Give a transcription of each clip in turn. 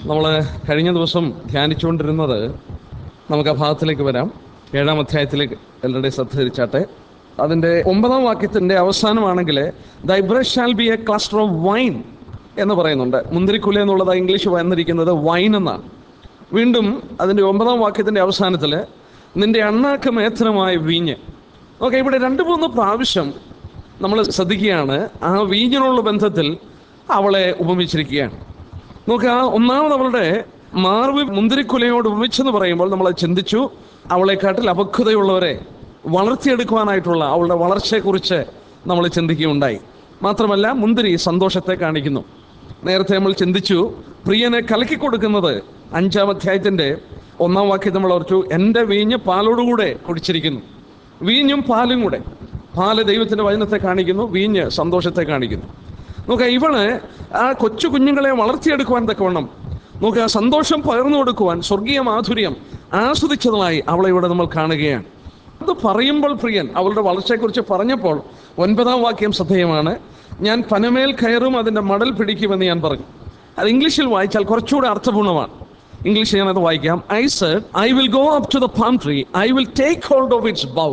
നമ്മൾ കഴിഞ്ഞ ദിവസം ധ്യാനിച്ചുകൊണ്ടിരുന്നത് നമുക്ക് ആ ഭാഗത്തിലേക്ക് വരാം ഏഴാം അധ്യായത്തിലേക്ക് എല്ലാവരുടെയും ശ്രദ്ധ തിരിച്ചാട്ടെ അതിൻ്റെ ഒമ്പതാം വാക്യത്തിൻ്റെ അവസാനമാണെങ്കിൽ thy breasts shall be a cluster of vine എന്ന് പറയുന്നുണ്ട് മുന്തിരിക്കുല എന്നുള്ളത് ഇംഗ്ലീഷ് വന്നിരിക്കുന്നത് വൈൻ എന്നാണ് വീണ്ടും അതിൻ്റെ ഒമ്പതാം വാക്യത്തിൻ്റെ അവസാനത്തിൽ നിന്റെ അണ്ണാക്ക് മേത്തനമായ വീഞ്ഞ് ഓക്കെ ഇവിടെ രണ്ട് മൂന്ന് പ്രാവശ്യം നമ്മൾ ശ്രദ്ധിക്കുകയാണ് ആ വീഞ്ഞിനുള്ള ബന്ധത്തിൽ അവളെ ഉപമിച്ചിരിക്കുകയാണ് നോക്കുക ഒന്നാമത് അവളുടെ മാർവ് മുന്തിരിക്കുലയോട് ഉപമിച്ചെന്ന് പറയുമ്പോൾ നമ്മൾ ചിന്തിച്ചു അവളെക്കാട്ടിൽ അപക്വതയുള്ളവരെ വളർത്തിയെടുക്കുവാനായിട്ടുള്ള അവളുടെ വളർച്ചയെക്കുറിച്ച് നമ്മൾ ചിന്തിക്കുകയുണ്ടായി മാത്രമല്ല മുന്തിരി സന്തോഷത്തെ കാണിക്കുന്നു നേരത്തെ നമ്മൾ ചിന്തിച്ചു പ്രിയനെ കലക്കി കൊടുക്കുന്നത് അഞ്ചാം അധ്യായത്തിൻ്റെ ഒന്നാം വാക്യം നമ്മൾ ഓർത്തു എൻ്റെ വീഞ്ഞ് പാലോടുകൂടെ കുടിച്ചിരിക്കുന്നു വീഞ്ഞും പാലും കൂടെ പാല് ദൈവത്തിൻ്റെ വചനത്തെ കാണിക്കുന്നു വീഞ്ഞ് സന്തോഷത്തെ കാണിക്കുന്നു നോക്കുക ഇവള് ആ കൊച്ചു കുഞ്ഞുങ്ങളെ വളർത്തിയെടുക്കുവാൻ തക്കവണ്ണം നോക്കുക ആ സന്തോഷം പകർന്നു കൊടുക്കുവാൻ സ്വർഗീയ മാധുര്യം ആസ്വദിച്ചതായി അവളെ ഇവിടെ നമ്മൾ കാണുകയാണ് അത് പറയുമ്പോൾ പ്രിയൻ അവളുടെ വളർച്ചയെക്കുറിച്ച് പറഞ്ഞപ്പോൾ ഒൻപതാം വാക്യം ശ്രദ്ധേയമാണ് ഞാൻ പനമേൽ കയറും അതിൻ്റെ മടൽ പിടിക്കുമെന്ന് ഞാൻ പറഞ്ഞു അത് ഇംഗ്ലീഷിൽ വായിച്ചാൽ കുറച്ചുകൂടെ അർത്ഥപൂർണ്ണമാണ് ഇംഗ്ലീഷിൽ ഞാനത് വായിക്കാം I said I will go up to the palm tree I will take hold of its bough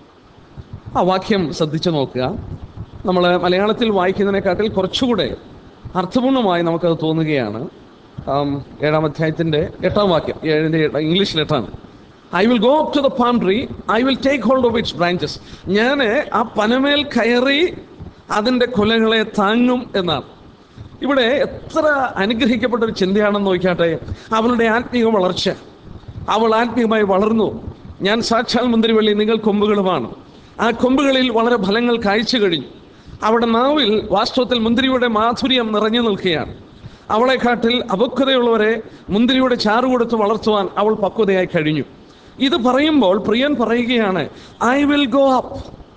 ആ വാക്യം ശ്രദ്ധിച്ചു നോക്കുക നമ്മൾ മലയാളത്തിൽ വായിക്കുന്നതിനെക്കാട്ടിൽ കുറച്ചുകൂടെ അർത്ഥപൂർണ്ണമായി നമുക്കത് തോന്നുകയാണ് ആം, ഏഴാം അധ്യായത്തിൻ്റെ എട്ടാം വാക്യം ഏഴിൻ്റെ എട്ടാം ഇംഗ്ലീഷിൽ എട്ടാണ് I will go up to the palm tree I will take hold of its branches ഞാൻ ആ പനമേൽ കയറി അതിൻ്റെ കൊലകളെ താങ്ങും എന്നാണ് ഇവിടെ എത്ര അനുഗ്രഹിക്കപ്പെട്ട ഒരു ചിന്തയാണെന്ന് നോക്കിയാട്ടെ അവളുടെ ആത്മീയ വളർച്ച അവൾ ആത്മീയമായി വളർന്നു ഞാൻ സാക്ഷാൽ മുന്തിരിവള്ളി നിങ്ങൾ കൊമ്പുകളുമാണ് ആ കൊമ്പുകളിൽ വളരെ ഫലങ്ങൾ കാഴ്ച കഴിഞ്ഞു അവിടെ നാവിൽ വാസ്തവത്തിൽ മുന്തിരിയുടെ മാധുര്യം നിറഞ്ഞു നിൽക്കുകയാണ് അവളെക്കാട്ടിൽ അപക്വതയുള്ളവരെ മുന്തിരിയുടെ ചാറ് കൊടുത്ത് വളർത്തുവാൻ അവൾ പക്വതയായി കഴിഞ്ഞു ഇത് പറയുമ്പോൾ പ്രിയൻ പറയുകയാണ് ഐ വിൽ ഗോ അപ്പ്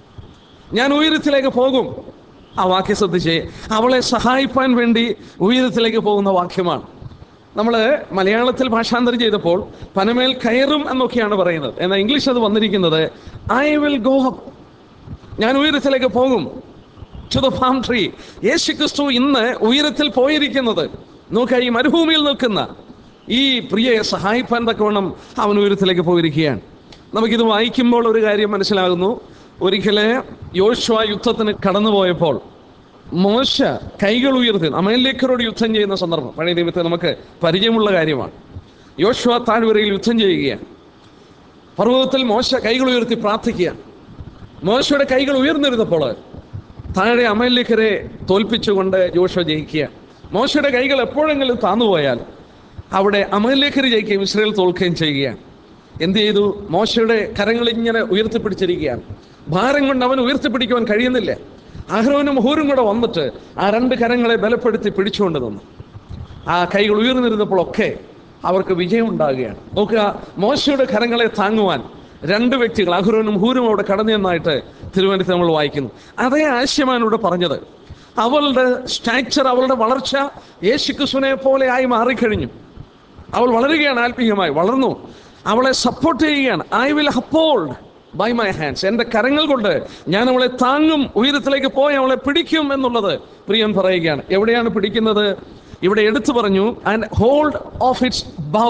ഞാൻ ഉയരത്തിലേക്ക് പോകും ആ വാക്യം ശ്രദ്ധിച്ചേ അവളെ സഹായിപ്പാൻ വേണ്ടി ഉയരത്തിലേക്ക് പോകുന്ന വാക്യമാണ് നമ്മൾ മലയാളത്തിൽ ഭാഷാന്തരം ചെയ്തപ്പോൾ പനമേൽ കയറും എന്നൊക്കെയാണ് പറയുന്നത് എന്നാൽ ഇംഗ്ലീഷ് അത് വന്നിരിക്കുന്നത് ഐ വിൽ ഗോ അപ്പ് ഞാൻ ഉയരത്തിലേക്ക് പോകും ടു ദ ഫാം ട്രീ യേശു ക്രിസ്തു ഇന്ന് ഉയരത്തിൽ പോയിരിക്കുന്നത് നോക്കുക ഈ മരുഭൂമിയിൽ നിൽക്കുന്ന ഈ പ്രിയയെ സഹായിപ്പാൻ തക്കവണ്ണം അവൻ ഉയരത്തിലേക്ക് പോയിരിക്കുകയാണ് നമുക്കിത് വായിക്കുമ്പോൾ ഒരു കാര്യം മനസ്സിലാകുന്നു ഒരിക്കലെ യോശുവ യുദ്ധത്തിന് കടന്നുപോയപ്പോൾ മോശ കൈകൾ ഉയർത്തി അമലേക്കരോട് യുദ്ധം ചെയ്യുന്ന സന്ദർഭം പഴയ ദൈവത്തെ നമുക്ക് പരിചയമുള്ള കാര്യമാണ് യോശുവ താഴ്വരയിൽ യുദ്ധം ചെയ്യുകയാണ് പർവ്വതത്തിൽ മോശ കൈകൾ ഉയർത്തി പ്രാർത്ഥിക്കുക മോശയുടെ കൈകൾ ഉയർന്നിരുന്നപ്പോൾ താഴെ അമലേക്കരെ തോൽപ്പിച്ചുകൊണ്ട് ജോഷുവ ജയിക്കുക മോശയുടെ കൈകൾ എപ്പോഴെങ്കിലും താന്നുപോയാൽ അവിടെ അമലേക്കര് ജയിക്കുകയും ഇസ്രയേൽ തോൽക്കുകയും ചെയ്യുകയാണ് എന്ത് ചെയ്തു മോശയുടെ കരങ്ങൾ ഇങ്ങനെ ഉയർത്തിപ്പിടിച്ചിരിക്കുകയാണ് ഭാരം കൊണ്ട് അവൻ ഉയർത്തിപ്പിടിക്കുവാൻ കഴിയുന്നില്ല അഹ്റോനും ഹൂരും കൂടെ വന്നിട്ട് ആ രണ്ട് കരങ്ങളെ ബലപ്പെടുത്തി പിടിച്ചുകൊണ്ട് നിന്നു ആ കൈകൾ ഉയർന്നിരുന്നപ്പോഴൊക്കെ അവർക്ക് വിജയം ഉണ്ടാകുകയാണ് നോക്കുക മോശയുടെ കരങ്ങളെ താങ്ങുവാൻ രണ്ട് വ്യക്തികൾ അഹുറനും ഹൂരും അവിടെ കടന്നു എന്നായിട്ട് തിരുവനന്തപുരത്ത് നമ്മൾ വായിക്കുന്നു അതേ ആശയമാണ് ഇവിടെ പറഞ്ഞത് അവളുടെ സ്റ്റാച്ചർ അവളുടെ വളർച്ച യേശുക്രിസ്തുവിനെ പോലെ ആയി മാറിക്കഴിഞ്ഞു അവൾ വളരുകയാണ് ആത്മീയമായി വളർന്നു അവളെ സപ്പോർട്ട് ചെയ്യുകയാണ് I will uphold by my hands എൻ്റെ കരങ്ങൾ കൊണ്ട് ഞാൻ അവളെ താങ്ങും ഉയരത്തിലേക്ക് പോയി അവളെ പിടിക്കും എന്നുള്ളത് പ്രിയൻ പറയുകയാണ് എവിടെയാണ് പിടിക്കുന്നത് ഇവിടെ എടുത്തു പറഞ്ഞു and hold of its bough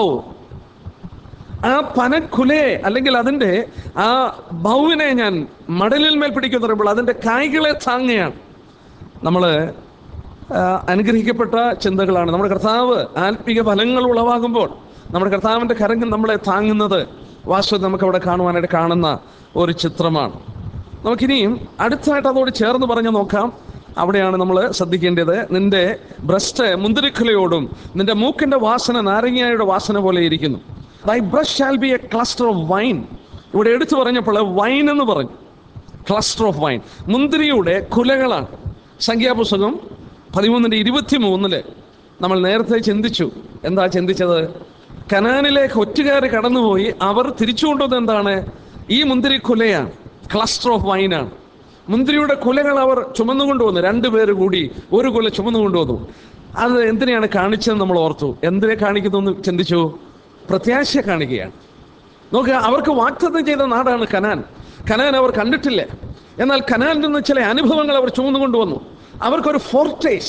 ആ പനക്കുലയെ അല്ലെങ്കിൽ അതിൻ്റെ ആ ബൗവിനെ ഞാൻ മടലിൽ മേൽ പിടിക്കുന്ന പറയുമ്പോൾ അതിൻ്റെ കായ്കളെ താങ്ങുകയാണ് നമ്മൾ അനുഗ്രഹിക്കപ്പെട്ട ചിന്തകളാണ് നമ്മുടെ കർത്താവ് ആത്മീക ഫലങ്ങൾ ഉളവാകുമ്പോൾ നമ്മുടെ കർത്താവിൻ്റെ കരങ്ങൾ നമ്മളെ താങ്ങുന്നത് വാസ്തവത്തിൽ നമുക്ക് അവിടെ കാണുവാനായിട്ട് കാണുന്ന ഒരു ചിത്രമാണ് നമുക്കിനിയും അടുത്തായിട്ട് അതോട് ചേർന്ന് പറഞ്ഞു നോക്കാം അവിടെയാണ് നമ്മൾ ശ്രദ്ധിക്കേണ്ടത് നിന്റെ ബ്രസ്റ്റ് മുന്തിരിക്കുലയോടും നിന്റെ മൂക്കിന്റെ വാസന നാരങ്ങായുടെ വാസന പോലെ ഇരിക്കുന്നു thy breasts shall be a cluster of vine ഇവിടെ എടുത്തു പറഞ്ഞപ്പോൾ വൈൻ എന്ന് പറഞ്ഞു ക്ലസ്റ്റർ ഓഫ് വൈൻ മുന്തിരിയുടെ കുലകളാണ് സംഖ്യാപുസ്തകം പതിമൂന്നിൻ്റെ ഇരുപത്തി മൂന്നില് നമ്മൾ നേരത്തെ ചിന്തിച്ചു എന്താ ചിന്തിച്ചത് കനാനിലേക്ക് ഒറ്റുകാർ കടന്നുപോയി അവർ തിരിച്ചു കൊണ്ടുവന്നത് എന്താണ് ഈ മുന്തിരി കുലയാണ് ക്ലസ്റ്റർ ഓഫ് വൈനാണ് മുന്തിരിയുടെ കുലകൾ അവർ ചുമന്നുകൊണ്ടുവന്നു രണ്ടുപേര് കൂടി ഒരു കുല ചുമന്നുകൊണ്ടുവന്നു അത് എന്തിനെയാണ് കാണിച്ചതെന്ന് നമ്മൾ ഓർത്തു എന്തിനെ കാണിക്കുന്നു എന്ന് ചിന്തിച്ചു പ്രത്യാശ കാണിക്കുകയാണ് നോക്കുക അവർക്ക് വാഗ്ദത്തം ചെയ്ത നാടാണ് കനാൻ കനാൻ അവർ കണ്ടിട്ടില്ല എന്നാൽ കനാനിൽ നിന്ന് ചില അനുഭവങ്ങൾ അവർ ചുമന്നു കൊണ്ടുവന്നു അവർക്കൊരു ഫോർട്ടേസ്റ്റ്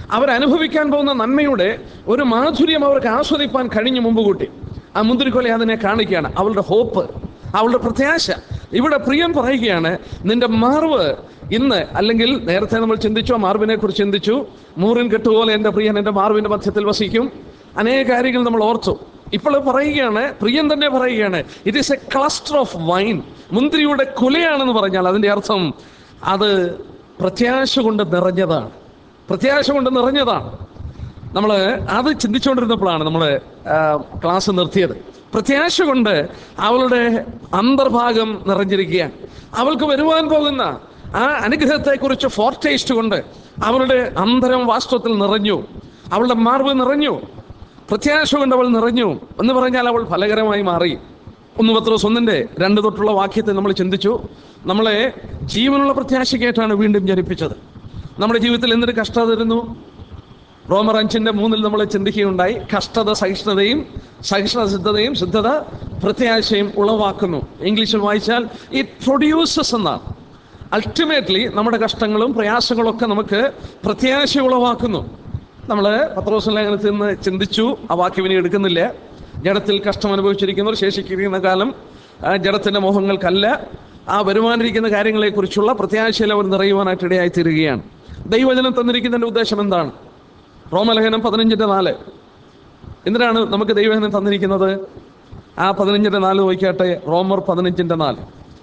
അവരനുഭവിക്കാൻ പോകുന്ന നന്മയുടെ ഒരു മാധുര്യം അവർക്ക് ആസ്വദിപ്പാൻ കഴിഞ്ഞു മുമ്പ് കൂട്ടി ആ മുന്തിരിക്കൊല അതിനെ കാണിക്കുകയാണ് അവളുടെ ഹോപ്പ് അവളുടെ പ്രത്യാശ ഇവിടെ പ്രിയൻ പറയുകയാണ് നിന്റെ മാർവ് ഇന്ന് അല്ലെങ്കിൽ നേരത്തെ നമ്മൾ ചിന്തിച്ചു ആ മാർവിനെ കുറിച്ച് ചിന്തിച്ചു മൂറിൻ കെട്ടുപോലെ എൻ്റെ പ്രിയൻ എൻ്റെ മാർവിൻ്റെ മധ്യത്തിൽ വസിക്കും അനേക കാര്യങ്ങൾ നമ്മൾ ഓർത്തു ഇപ്പോൾ പറയുകയാണ് പ്രിയൻ തന്നെ പറയുകയാണ് it is a cluster of vine മുന്തിരിയുടെ കുലയാണെന്ന് പറഞ്ഞാൽ അതിൻ്റെ അർത്ഥം അത് പ്രത്യാശ കൊണ്ട് നിറഞ്ഞതാണ് പ്രത്യാശ കൊണ്ട് നിറഞ്ഞതാണ് നമ്മൾ അത് ചിന്തിച്ചുകൊണ്ടിരുന്നപ്പോഴാണ് നമ്മൾ ക്ലാസ് നിർത്തിയത് പ്രത്യാശ കൊണ്ട് അവളുടെ അന്തർഭാഗം നിറഞ്ഞിരിക്കുകയാണ് അവൾക്ക് വരുവാൻ പോകുന്ന ആ അനുഗ്രഹത്തെക്കുറിച്ച് ഫോർട്ടേസ്റ്റ് കൊണ്ട് അവളുടെ അന്തരം വാസ്തവത്തിൽ നിറഞ്ഞു അവളുടെ മാർവ് നിറഞ്ഞു പ്രത്യാശ കൊണ്ട് അവൾ നിറഞ്ഞു എന്ന് പറഞ്ഞാൽ അവൾ ഫലകരമായി മാറി ഒന്ന് പത്രോസ് ഒന്നിൻ്റെ രണ്ട് തൊട്ടുള്ള വാക്യത്തെ നമ്മൾ ചിന്തിച്ചു നമ്മളെ ജീവനുള്ള പ്രത്യാശയ്ക്കായിട്ടാണ് വീണ്ടും ജനിപ്പിച്ചത് നമ്മുടെ ജീവിതത്തിൽ എന്തൊരു കഷ്ടത തരുന്നു റോമർ അഞ്ചിന്റെ മൂന്നിൽ നമ്മൾ ചിന്തിക്കുകയുണ്ടായി കഷ്ടത സഹിഷ്ണുതയും സഹിഷ്ണുത സിദ്ധതയും സിദ്ധത പ്രത്യാശയും ഉളവാക്കുന്നു ഇംഗ്ലീഷിൽ വായിച്ചാൽ ഇറ്റ് പ്രൊഡ്യൂസസ് എന്നാണ് അൾട്ടിമേറ്റ്ലി നമ്മുടെ കഷ്ടങ്ങളും പ്രയാസങ്ങളും ഒക്കെ നമുക്ക് പ്രത്യാശ ഉളവാക്കുന്നു നമ്മൾ പത്രോസ് ലേഖനത്തിൽ നിന്ന് ചിന്തിച്ചു ആ വാക്യം ഇനി എടുക്കുന്നില്ല ജഡത്തിൽ കഷ്ടം അനുഭവിച്ചിരിക്കുന്നവർ ശേഷിക്കുന്ന കാലം ആ ജഡത്തിന്റെ മോഹങ്ങൾക്കല്ല ആ വരുവാനിരിക്കുന്ന കാര്യങ്ങളെക്കുറിച്ചുള്ള പ്രത്യാശയിൽ അവർ നിറയുവാനായിട്ട് ഇടയായി തീരുകയാണ് ദൈവജനം തന്നിരിക്കുന്നതിന്റെ ഉദ്ദേശം എന്താണ് റോമലേഖനം പതിനഞ്ചിന്റെ നാല് എന്തിനാണ് നമുക്ക് ദൈവജനം തന്നിരിക്കുന്നത് ആ പതിനഞ്ചിന്റെ നാല് നോക്കിയാട്ടെ റോമർ പതിനഞ്ചിന്റെ നാല്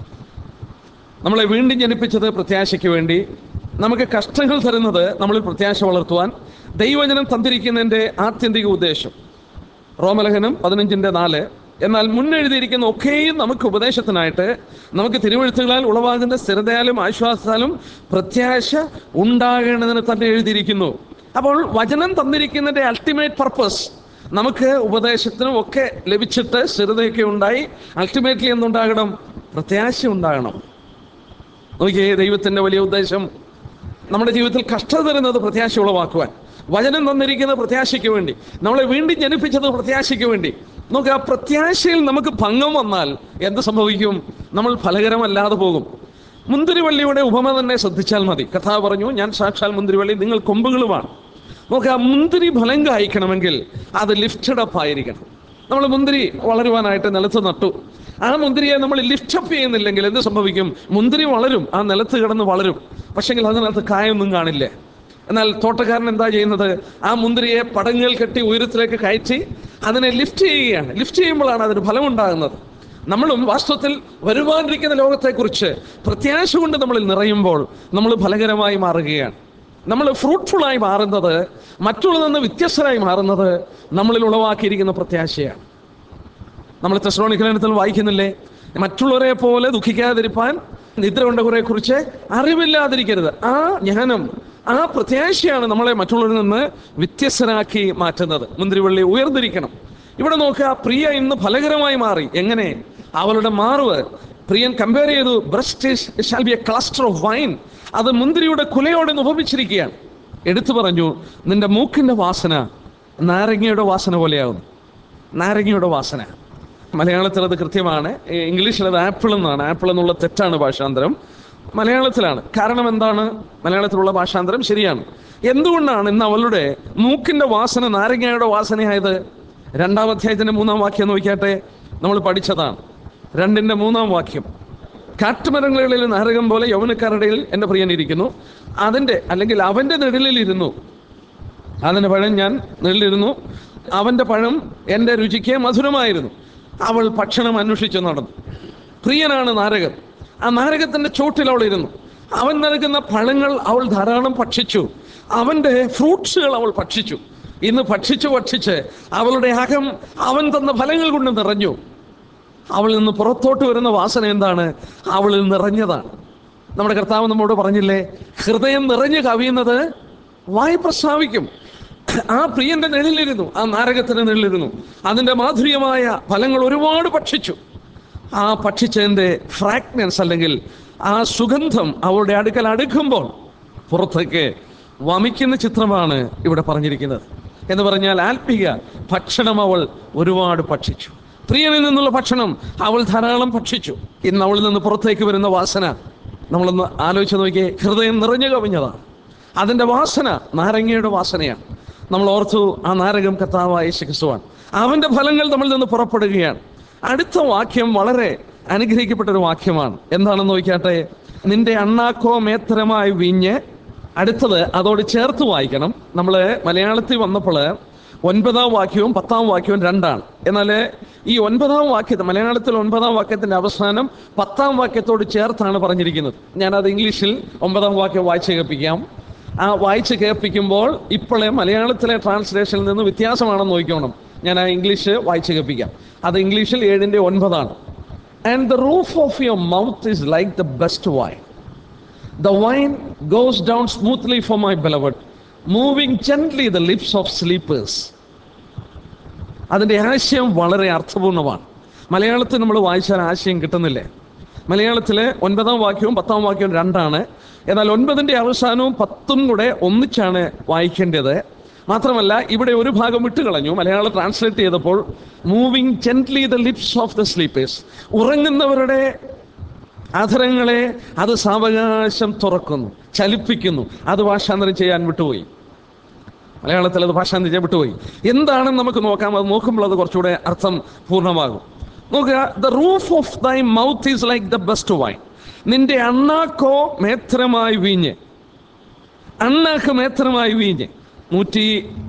നമ്മളെ വീണ്ടും ജനിപ്പിച്ചത് പ്രത്യാശയ്ക്ക് വേണ്ടി നമുക്ക് കഷ്ടങ്ങൾ തരുന്നത് നമ്മളിൽ പ്രത്യാശ വളർത്തുവാൻ ദൈവജനം തന്നിരിക്കുന്നതിൻ്റെ ആത്യന്തിക ഉദ്ദേശം റോമലേഖനം പതിനഞ്ചിൻ്റെ നാല് എന്നാൽ മുന്നെഴുതിയിരിക്കുന്ന ഒക്കെയും നമുക്ക് ഉപദേശത്തിനായിട്ട് നമുക്ക് തിരുവഴുത്തുകളാൽ ഉളവാകുന്ന സ്ഥിരതയാലും ആശ്വാസത്താലും പ്രത്യാശ ഉണ്ടാകേണ്ടതിന് തന്നെ എഴുതിയിരിക്കുന്നു അപ്പോൾ വചനം തന്നിരിക്കുന്നതിൻ്റെ അൾട്ടിമേറ്റ് പർപ്പസ് നമുക്ക് ഉപദേശത്തിനും ഒക്കെ ലഭിച്ചിട്ട് സ്ഥിരതയൊക്കെ ഉണ്ടായി അൾട്ടിമേറ്റ്ലി എന്തുണ്ടാകണം പ്രത്യാശ ഉണ്ടാകണം നോക്കിയേ ദൈവത്തിൻ്റെ വലിയ ഉദ്ദേശം നമ്മുടെ ജീവിതത്തിൽ കഷ്ടത തരുന്നത് പ്രത്യാശ ഉളവാക്കുവാൻ വചനം തന്നിരിക്കുന്ന പ്രത്യാശയ്ക്ക് വേണ്ടി നമ്മളെ വീണ്ടും ജനിപ്പിച്ചത് പ്രത്യാശയ്ക്ക് വേണ്ടി നോക്കുക ആ പ്രത്യാശയിൽ നമുക്ക് ഭംഗം വന്നാൽ എന്ത് സംഭവിക്കും നമ്മൾ ഫലകരമല്ലാതെ പോകും മുന്തിരിവള്ളിയുടെ ഉപമ തന്നെ ശ്രദ്ധിച്ചാൽ മതി കഥ പറഞ്ഞു ഞാൻ സാക്ഷാൽ മുന്തിരിവള്ളി നിങ്ങൾ കൊമ്പുകളുമാണ് നോക്കുക ആ മുന്തിരി ഫലം കായ്ക്കണമെങ്കിൽ അത് ലിഫ്റ്റഡ് അപ്പ് ആയിരിക്കണം നമ്മൾ മുന്തിരി വളരുവാനായിട്ട് നിലത്ത് നട്ടു ആ മുന്തിരിയെ നമ്മൾ ലിഫ്റ്റപ്പ് ചെയ്യുന്നില്ലെങ്കിൽ എന്ത് സംഭവിക്കും മുന്തിരി വളരും ആ നിലത്ത് കിടന്ന് വളരും പക്ഷെങ്കിൽ അതിനകത്ത് കായൊന്നും കാണില്ല എന്നാൽ തോട്ടക്കാരൻ എന്താ ചെയ്യുന്നത് ആ മുന്തിരിയെ പടങ്ങുകൾ കെട്ടി ഉയരത്തിലേക്ക് കയറ്റി അതിനെ ലിഫ്റ്റ് ചെയ്യുകയാണ് ലിഫ്റ്റ് ചെയ്യുമ്പോഴാണ് അതിന് ഫലമുണ്ടാകുന്നത് നമ്മളും വാസ്തവത്തിൽ വരുവാനിരിക്കുന്ന ലോകത്തെക്കുറിച്ച് പ്രത്യാശ കൊണ്ട് നമ്മളിൽ നിറയുമ്പോൾ നമ്മൾ ഫലകരമായി മാറുകയാണ് നമ്മൾ ഫ്രൂട്ട്ഫുള്ളായി മാറുന്നത് മറ്റുള്ളതിൽ നിന്ന് വ്യത്യസ്തരായി മാറുന്നത് നമ്മളിൽ ഉളവാക്കിയിരിക്കുന്ന പ്രത്യാശയാണ് നമ്മൾ തെസ്ലോണിക്കലനത്തിൽ വായിക്കുന്നില്ലേ മറ്റുള്ളവരെ പോലെ ദുഃഖിക്കാതിരിപ്പാൻ നിദ്ര കൊണ്ടവരെ കുറിച്ച് അറിവില്ലാതിരിക്കരുത് ആ ജ്ഞാനം ആ പ്രത്യാശയാണ് നമ്മളെ മറ്റുള്ളവരിൽ നിന്ന് വ്യത്യസ്തരാക്കി മാറ്റുന്നത് മുന്തിരിവള്ളി ഉയർന്നിരിക്കണം ഇവിടെ നോക്കുക പ്രിയ ഇന്ന് ഫലകരമായി മാറി എങ്ങനെ അവളുടെ മാർവ് പ്രിയൻ കമ്പയർ ചെയ്തു breast shall be a cluster of wine അത് മുന്തിരിയുടെ കുലയോടെ ഉപമിച്ചിരിക്കുകയാണ് എടുത്തു പറഞ്ഞു നിന്റെ മൂക്കിന്റെ വാസന നാരങ്ങയുടെ വാസന പോലെയാകുന്നു നാരങ്ങയുടെ വാസന മലയാളത്തിൽ അത് കൃത്യമാണ് ഈ ഇംഗ്ലീഷിൽ അത് ആപ്പിൾ എന്നാണ് ആപ്പിൾ എന്നുള്ള തെറ്റാണ് ഭാഷാന്തരം മലയാളത്തിലാണ് കാരണം എന്താണ് മലയാളത്തിലുള്ള ഭാഷാന്തരം ശരിയാണ് എന്തുകൊണ്ടാണ് ഇന്ന് അവളുടെ മൂക്കിന്റെ വാസന നാരങ്ങയുടെ വാസനയായത് രണ്ടാം അധ്യായത്തിന്റെ മൂന്നാം വാക്യം നോക്കിയാട്ടെ നമ്മൾ പഠിച്ചതാണ് രണ്ടിന്റെ മൂന്നാം വാക്യം കാട്ടുമരങ്ങളിൽ നാരകം പോലെ യൗവനക്കാരുടെ എൻ്റെ പ്രിയൻ ഇരിക്കുന്നു അതിൻ്റെ അല്ലെങ്കിൽ അവൻ്റെ നിഴലിൽ ഇരുന്നു അതിൻ്റെ പഴം ഞാൻ നിഴലിരുന്നു അവൻ്റെ പഴം എൻ്റെ രുചിക്ക് മധുരമായിരുന്നു അവൾ ഭക്ഷണം അന്വേഷിച്ചു നടന്നു പ്രിയനാണ് നാരകൻ ആ നാരകത്തിൻ്റെ ചോട്ടിൽ അവൾ ഇരുന്നു അവൻ നൽകുന്ന പഴങ്ങൾ അവൾ ധാരാളം ഭക്ഷിച്ചു അവൻ്റെ ഫ്രൂട്ട്സുകൾ അവൾ ഭക്ഷിച്ചു ഇന്ന് ഭക്ഷിച്ച് ഭക്ഷിച്ച് അവളുടെ അകം അവൻ തന്ന ഫലങ്ങൾ കൊണ്ട് നിറഞ്ഞു അവളിൽ നിന്ന് പുറത്തോട്ട് വരുന്ന വാസന എന്താണ് അവളിൽ നിറഞ്ഞതാണ് നമ്മുടെ കർത്താവ് നമ്മോട് പറഞ്ഞില്ലേ ഹൃദയം നിറഞ്ഞു കവിയുന്നത് വായി പ്രസ്താവിക്കും ആ പ്രിയന്റെ നിഴലിലിരുന്നു ആ നാരകത്തിന്റെ നിഴലിരുന്നു അതിന്റെ മാധുര്യമായ ഫലങ്ങൾ ഒരുപാട് ഭക്ഷിച്ചു ആ ഭക്ഷിച്ചതിന്റെ ഫ്രാഗ്നൻസ് അല്ലെങ്കിൽ ആ സുഗന്ധം അവളുടെ അടുക്കൽ അടുക്കുമ്പോൾ പുറത്തേക്ക് വമിക്കുന്ന ചിത്രമാണ് ഇവിടെ പറഞ്ഞിരിക്കുന്നത് എന്ന് പറഞ്ഞാൽ ആത്മിക ഭക്ഷണം അവൾ ഒരുപാട് ഭക്ഷിച്ചു പ്രിയനിൽ നിന്നുള്ള ഭക്ഷണം അവൾ ധാരാളം ഭക്ഷിച്ചു ഇന്ന് അവളിൽ നിന്ന് പുറത്തേക്ക് വരുന്ന വാസന നമ്മളൊന്ന് ആലോചിച്ച് നോക്കിയേ ഹൃദയം നിറഞ്ഞു കവിഞ്ഞതാണ് അതിൻ്റെ വാസന നാരങ്ങയുടെ വാസനയാണ് നമ്മൾ ഓർത്തു ആ നാരകം കർത്താവായ യേശു ക്രിസ്തുവാണ് അവൻ്റെ ഫലങ്ങൾ നമ്മളിൽ നിന്ന് പുറപ്പെടുകയാണ് അടുത്ത വാക്യം വളരെ അനുഗ്രഹിക്കപ്പെട്ട ഒരു വാക്യമാണ് എന്താണെന്ന് നോക്കിയാട്ടെ നിന്റെ അണ്ണാക്കോ മേത്തരമായി വീഞ്ഞ് അടുത്തത് അതോട് ചേർത്ത് വായിക്കണം നമ്മൾ മലയാളത്തിൽ വന്നപ്പോൾ ഒൻപതാം വാക്യവും പത്താം വാക്യവും രണ്ടാണ് എന്നാൽ ഈ ഒൻപതാം വാക്യത്തെ മലയാളത്തിൽ ഒൻപതാം വാക്യത്തിന്റെ അവസാനം പത്താം വാക്യത്തോട് ചേർത്താണ് പറഞ്ഞിരിക്കുന്നത് ഞാനത് ഇംഗ്ലീഷിൽ ഒമ്പതാം വാക്യം വായിച്ച് കേൾപ്പിക്കാം ആ വായിച്ച് കേൾപ്പിക്കുമ്പോൾ ഇപ്പോഴേ മലയാളത്തിലെ ട്രാൻസ്ലേഷനിൽ നിന്ന് വ്യത്യാസമാണെന്ന് നോക്കിക്കോണം ഞാൻ ആ ഇംഗ്ലീഷ് വായിച്ച് കേൾപ്പിക്കാം അത് ഇംഗ്ലീഷിൽ ഏഴിൻ്റെ ഒൻപതാണ് and the roof of your mouth is like the best wine The wine goes down smoothly for my beloved, moving gently the lips of sleepers. അതിൻ്റെ ആശയം വളരെ അർത്ഥപൂർണ്ണമാണ് മലയാളത്തിൽ നമ്മൾ വായിച്ചാൽ ആശയം കിട്ടുന്നില്ലേ മലയാളത്തിലെ ഒൻപതാം വാക്യവും പത്താം വാക്യവും രണ്ടാണ് എന്നാൽ ഒൻപതിൻ്റെ അവസാനവും പത്തും കൂടെ ഒന്നിച്ചാണ് വായിക്കേണ്ടത് മാത്രമല്ല ഇവിടെ ഒരു ഭാഗം വിട്ടുകളഞ്ഞു മലയാളം ട്രാൻസ്ലേറ്റ് ചെയ്തപ്പോൾ moving gently the lips of the sleepers ഉറങ്ങുന്നവരുടെ അധരങ്ങളെ അത് സാവകാശം തുറക്കുന്നു ചലിപ്പിക്കുന്നു അത് ഭാഷാന്തരം ചെയ്യാൻ വിട്ടുപോയി മലയാളത്തിൽ അത് ഭാഷാന്തരം ചെയ്യാൻ വിട്ടുപോയി എന്താണെന്ന് നമുക്ക് നോക്കാം അത് നോക്കുമ്പോൾ അത് കുറച്ചുകൂടെ അർത്ഥം പൂർണ്ണമാകും നോക്കുക the roof of thy mouth is like the best wine നിന്റെ അണ്ണാക്കോ മേത്രമായി വീഞ്ഞ് അണ്ണാക്ക് മേത്രമായി വീഞ്ഞ് നൂറ്റി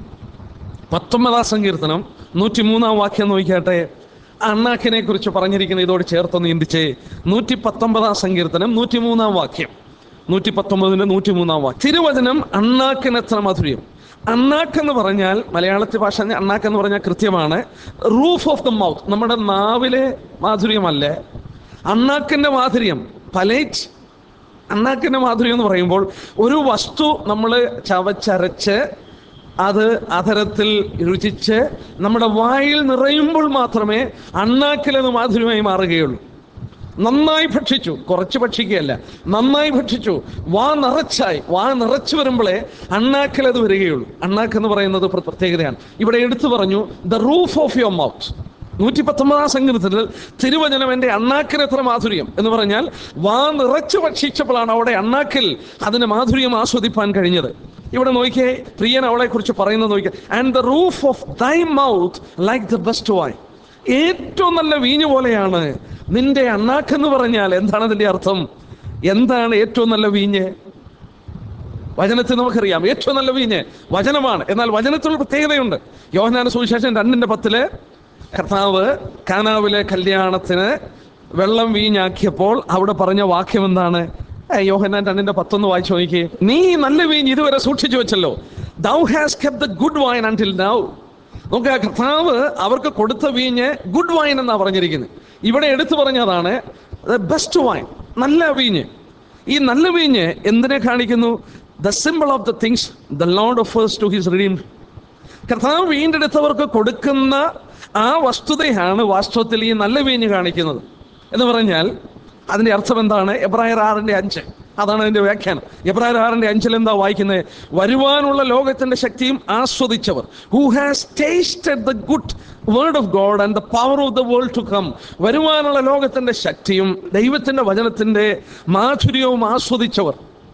പത്തൊമ്പതാം സങ്കീർത്തനം നൂറ്റി മൂന്നാം വാക്യം നോക്കിയാട്ടെ അണ്ണാക്കിനെ കുറിച്ച് പറഞ്ഞിരിക്കുന്ന ഇതോട് ചേർത്തൊന്ന് ചിന്തിച്ചേ നൂറ്റി പത്തൊമ്പതാം സങ്കീർത്തനം നൂറ്റി മൂന്നാം വാക്യം നൂറ്റി പത്തൊമ്പതിന്റെ നൂറ്റി മൂന്നാം വാക്യം തിരുവചനം അണ്ണാക്കിന് എത്ര മധുര്യം അണ്ണാക്ക് എന്ന് പറഞ്ഞാൽ മലയാളത്തിൽ ഭാഷ അണ്ണാക്ക് എന്ന് പറഞ്ഞാൽ കൃത്യമാണ് റൂഫ് ഓഫ് ദ മൗത്ത് നമ്മുടെ നാവിലെ മാധുര്യമല്ലേ അണ്ണാക്കിന്റെ മാധുര്യം പലേറ്റ് അണ്ണാക്കിന്റെ മാധുര്യം എന്ന് പറയുമ്പോൾ ഒരു വസ്തു നമ്മൾ ചവച്ചരച്ച് അത് അധരത്തിൽ രുചിച്ച് നമ്മുടെ വായിൽ നിറയുമ്പോൾ മാത്രമേ അണ്ണാക്കിലത് മാധുര്യമായി മാറുകയുള്ളൂ നന്നായി ഭക്ഷിച്ചു കുറച്ച് ഭക്ഷിക്കുകയല്ല നന്നായി ഭക്ഷിച്ചു വാ നിറച്ചായി വാ നിറച്ചു വരുമ്പോഴേ അണ്ണാക്കിലത് വരികയുള്ളൂ അണ്ണാക്ക് എന്ന് പറയുന്നത് പ്ര- പ്രത്യേകതയാണ് ഇവിടെ എടുത്തു പറഞ്ഞു the roof of your mouth നൂറ്റി പത്തൊമ്പതാം സംഗീതത്തിൽ തിരുവചനം എൻ്റെ അണ്ണാക്കിന് എത്ര മാധുര്യം എന്ന് പറഞ്ഞാൽ വാ നിറച്ചു ഭക്ഷിച്ചപ്പോഴാണ് അവിടെ അണ്ണാക്കിൽ അതിന് മാധുര്യം ആസ്വദിപ്പാൻ കഴിഞ്ഞത് ഇവിടെ നോക്കിയേ പ്രിയൻ അവളെ കുറിച്ച് പറയുന്നത് നോക്കിയേ and the roof of thy mouth like the best wine ഏറ്റവും നല്ല വീഞ്ഞു പോലെയാണ് നിന്റെ അണ്ണാക്കെന്ന് പറഞ്ഞാൽ എന്താണ് അതിന്റെ അർത്ഥം എന്താണ് ഏറ്റവും നല്ല വീഞ്ഞ് വചനത്തിൽ നമുക്കറിയാം ഏറ്റവും നല്ല വീഞ്ഞ് വചനമാണ് എന്നാൽ വചനത്തിൽ ഒരു പ്രത്യേകതയുണ്ട് യോഹനാന സുവിശേഷം രണ്ടിന്റെ പത്തില് കർത്താവ് കാനാവിലെ കല്യാണത്തിന് വെള്ളം വീഞ്ഞാക്കിയപ്പോൾ അവിടെ പറഞ്ഞ വാക്യം എന്താണ് ഏ, യോഹന്നാൻ രണ്ടിന്റെ പത്തൊന്ന് വായിച്ചു നോക്കി നീ ഈ നല്ല വീഞ്ഞ് ഇതുവരെ സൂക്ഷിച്ചു വെച്ചല്ലോ thou has kept the good wine until now നോക്കുക കർത്താവ് അവർക്ക് കൊടുത്ത വീഞ്ഞ് ഗുഡ് വൈൻ എന്നാ പറഞ്ഞിരിക്കുന്നത് ഇവിടെ എടുത്തു പറഞ്ഞതാണ് ബെസ്റ്റ് വൈൻ നല്ല വീഞ്ഞ് ഈ നല്ല വീഞ്ഞ് എന്തിനെ കാണിക്കുന്നു the simple of the things the lord offers to his റീം കർത്താവ് വീണ്ടെടുത്തവർക്ക് കൊടുക്കുന്ന ആ വസ്തുതയാണ് വാസ്തവത്തിൽ ഈ നല്ല വീഞ്ഞ് കാണിക്കുന്നത് എന്ന് പറഞ്ഞാൽ അതിന്റെ അർത്ഥം എന്താണ് എബ്രായർ ആറിന്റെ അഞ്ച് അതാണ് അതിന്റെ വ്യാഖ്യാനം എബ്രായർ ആറിന്റെ അഞ്ചിൽ എന്താ വായിക്കുന്നത് വരുവാനുള്ള ലോകത്തിന്റെ ശക്തിയും ആസ്വദിച്ചവർ who has tasted the good word of God and the power of the world to come വരുവാനുള്ള ലോകത്തിന്റെ ശക്തിയും ദൈവത്തിന്റെ വചനത്തിന്റെ മാധുര്യവും ആസ്വദിച്ചവർ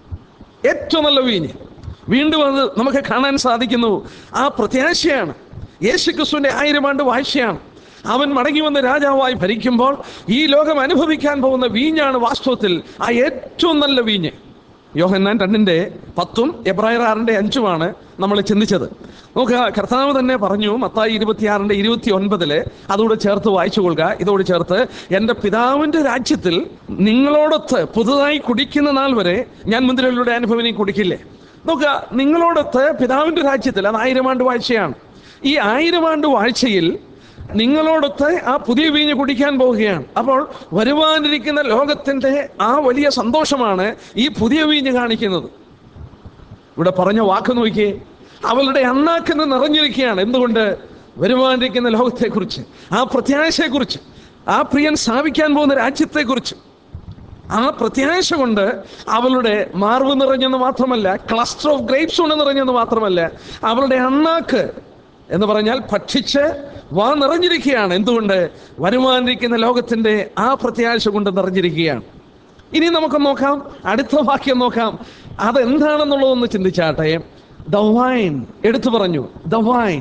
ഏറ്റവും നല്ല വീഞ്ഞ് വീണ്ടും അത് നമുക്ക് കാണാൻ സാധിക്കുന്നു ആ പ്രത്യാശയാണ് യേശു ക്രിസ്തുവിന്റെ ആയിരം ആണ്ട് വാഴ്ചയാണ് അവൻ മടങ്ങി വന്ന് രാജാവായി ഭരിക്കുമ്പോൾ ഈ ലോകം അനുഭവിക്കാൻ പോകുന്ന വീഞ്ഞാണ് വാസ്തവത്തിൽ ആ ഏറ്റവും നല്ല വീഞ്ഞ് യോഹന്നാൻ രണ്ടിന്റെ പത്തും എബ്രായർ ആറിന്റെ അഞ്ചുമാണ് നമ്മൾ ചിന്തിച്ചത് നോക്കുക കർത്താവ് തന്നെ പറഞ്ഞു മത്തായി ഇരുപത്തിയാറിന്റെ ഇരുപത്തി ഒൻപതില് അതോട് ചേർത്ത് വായിച്ചു കൊള്ളുക ഇതോട് ചേർത്ത് എൻ്റെ പിതാവിൻ്റെ രാജ്യത്തിൽ നിങ്ങളോടൊത്ത് പുതുതായി കുടിക്കുന്ന നാൾ വരെ ഞാൻ മുന്തിരികളുടെ അനുഭവം കുടിക്കില്ലേ നോക്കുക നിങ്ങളോടൊത്ത് പിതാവിൻ്റെ രാജ്യത്തിൽ അത് ആയിരം ആണ്ട് വാഴ്ചയാണ് ഈ ആയിരം ആണ്ട് വാഴ്ചയിൽ നിങ്ങളോടൊത്ത് ആ പുതിയ വീഞ്ഞ് കുടിക്കാൻ പോവുകയാണ് അപ്പോൾ വരുവാനിരിക്കുന്ന ലോകത്തിൻ്റെ ആ വലിയ സന്തോഷമാണ് ഈ പുതിയ വീഞ്ഞ് കാണിക്കുന്നത് ഇവിടെ പറഞ്ഞ വാക്ക് നോക്കിയേ അവളുടെ അണ്ണാക്കിന്ന് നിറഞ്ഞിരിക്കുകയാണ് എന്തുകൊണ്ട് വരുവാനിരിക്കുന്ന ലോകത്തെക്കുറിച്ച് ആ പ്രത്യാശയെക്കുറിച്ച് ആ പ്രിയൻ സ്ഥാപിക്കാൻ പോകുന്ന രാജ്യത്തെക്കുറിച്ച് ആ പ്രത്യാശ കൊണ്ട് അവളുടെ മാർവ് നിറഞ്ഞെന്ന് മാത്രമല്ല ക്ലസ്റ്റർ ഓഫ് ഗ്രേപ്സ് കൊണ്ട് നിറഞ്ഞെന്ന് മാത്രമല്ല അവളുടെ അണ്ണാക്ക് എന്ന് പറഞ്ഞാൽ ഭക്ഷിച്ച് വാ നിറഞ്ഞിരിക്കുകയാണ് എന്തുകൊണ്ട് വരുവാനിരിക്കുന്ന ലോകത്തിന്റെ ആ പ്രത്യാശ കൊണ്ട് നിറഞ്ഞിരിക്കുകയാണ് ഇനി നമുക്ക് നോക്കാം അടുത്ത വാക്യം നോക്കാം അതെന്താണെന്നുള്ളതൊന്ന് ചിന്തിച്ചാട്ടെ ദ വൈൻ എടുത്തു പറഞ്ഞു the wine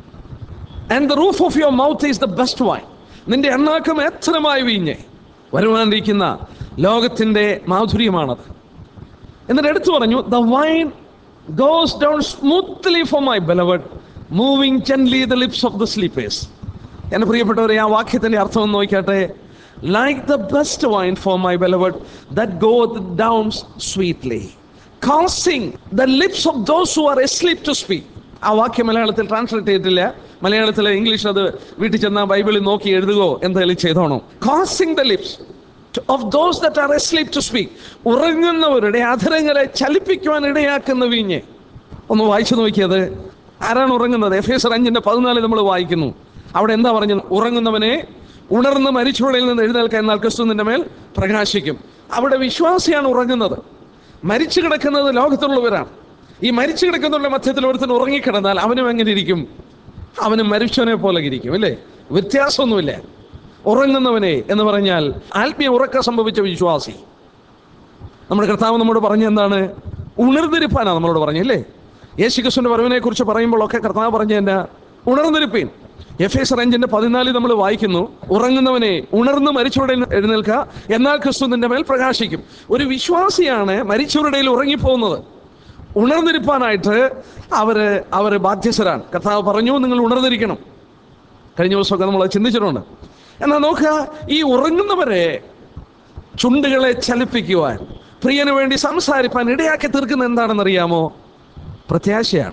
and the roof of your mouth is the best wine നിന്റെ എണ്ണാക്കം എത്രമായി വീഞ്ഞ് വരുവാനിരിക്കുന്ന ലോകത്തിന്റെ മാധുര്യമാണത് എന്നിട്ട് എടുത്തു പറഞ്ഞു the wine goes down smoothly for my beloved moving gently the lips of the sleepers എന്റെ പ്രിയപ്പെട്ടവരെ ആ വാക്യത്തിന്റെ അർത്ഥം ഒന്ന് നോക്കിയാട്ടെ like the best wine for my beloved that go down sweetly causing the lips of those who are asleep to speak ആ വാക്യം മലയാളത്തിൽ ട്രാൻസ്ലേറ്റ് ചെയ്തിട്ടില്ല മലയാളത്തിൽ ഇംഗ്ലീഷ് അത് വീട്ടിൽ ചെന്നാൽ ബൈബിളിൽ നോക്കി എഴുതുകയോ എന്തെങ്കിലും ചെയ്തോണം causing the lips of those that are asleep to speak ഉറങ്ങുന്നവരുടെ അധരങ്ങളെ ചലിപ്പിക്കുവാൻ ഇടയാക്കുന്ന വീഞ്ഞ് ഒന്ന് വായിച്ചു നോക്കിയത് ആരാണ് ഉറങ്ങുന്നത് എഫ് എസ് അഞ്ചിന്റെ പതിനാല് നമ്മൾ വായിക്കുന്നു അവിടെ എന്താ പറഞ്ഞത് ഉറങ്ങുന്നവനെ ഉണർന്ന് മരിച്ചവടയിൽ നിന്ന് എഴുന്നേൽക്കാൻ എന്നാൽ ക്രിസ്തു നിന്റെ മേൽ പ്രകാശിക്കും അവിടെ വിശ്വാസിയാണ് ഉറങ്ങുന്നത് മരിച്ചു കിടക്കുന്നത് ലോകത്തുള്ളവരാണ് ഈ മരിച്ചു കിടക്കുന്നവരുടെ മധ്യത്തിൽ ഒരുത്തൻ ഉറങ്ങിക്കിടന്നാൽ അവനും എങ്ങനെ ഇരിക്കും അവന് മരിച്ചവനെ പോലെ ഇരിക്കും അല്ലേ വ്യത്യാസമൊന്നുമില്ല ഉറങ്ങുന്നവനെ എന്ന് പറഞ്ഞാൽ ആത്മീയ ഉറക്കം സംഭവിച്ച വിശ്വാസി നമ്മുടെ കർത്താവ് നമ്മോട് പറഞ്ഞ എന്താണ് ഉണർന്നിരിപ്പാനാണ് നമ്മളോട് പറഞ്ഞു അല്ലേ യേശു ക്രിസ്തുവിന്റെ വരവിനെ കുറിച്ച് പറയുമ്പോഴൊക്കെ കർത്താവ് പറഞ്ഞ എന്നാ ഉണർന്നിരിപ്പീൻ എഫ് എസ് അഞ്ചിന്റെ പതിനാലിൽ നമ്മൾ വായിക്കുന്നു ഉറങ്ങുന്നവനെ ഉണർന്ന് മരിച്ചവരുടെ എഴുന്നേൽക്കുക എന്നാൽ ക്രിസ്തു നിന്റെ മേൽ പ്രകാശിക്കും ഒരു വിശ്വാസിയാണ് മരിച്ചവരുടെ ഉറങ്ങിപ്പോകുന്നത് ഉണർന്നിരിപ്പാനായിട്ട് അവര് അവര് ബാധ്യസ്ഥരാണ് കർത്താവ് പറഞ്ഞു നിങ്ങൾ ഉണർന്നിരിക്കണം കഴിഞ്ഞ ദിവസമൊക്കെ നമ്മൾ അത് ചിന്തിച്ചിട്ടുണ്ട് എന്നാൽ നോക്കുക ഈ ഉറങ്ങുന്നവരെ ചുണ്ടുകളെ ചലിപ്പിക്കുവാൻ പ്രിയന് വേണ്ടി സംസാരിപ്പാൻ ഇടയാക്കി തീർക്കുന്ന എന്താണെന്നറിയാമോ പ്രത്യാശയാണ്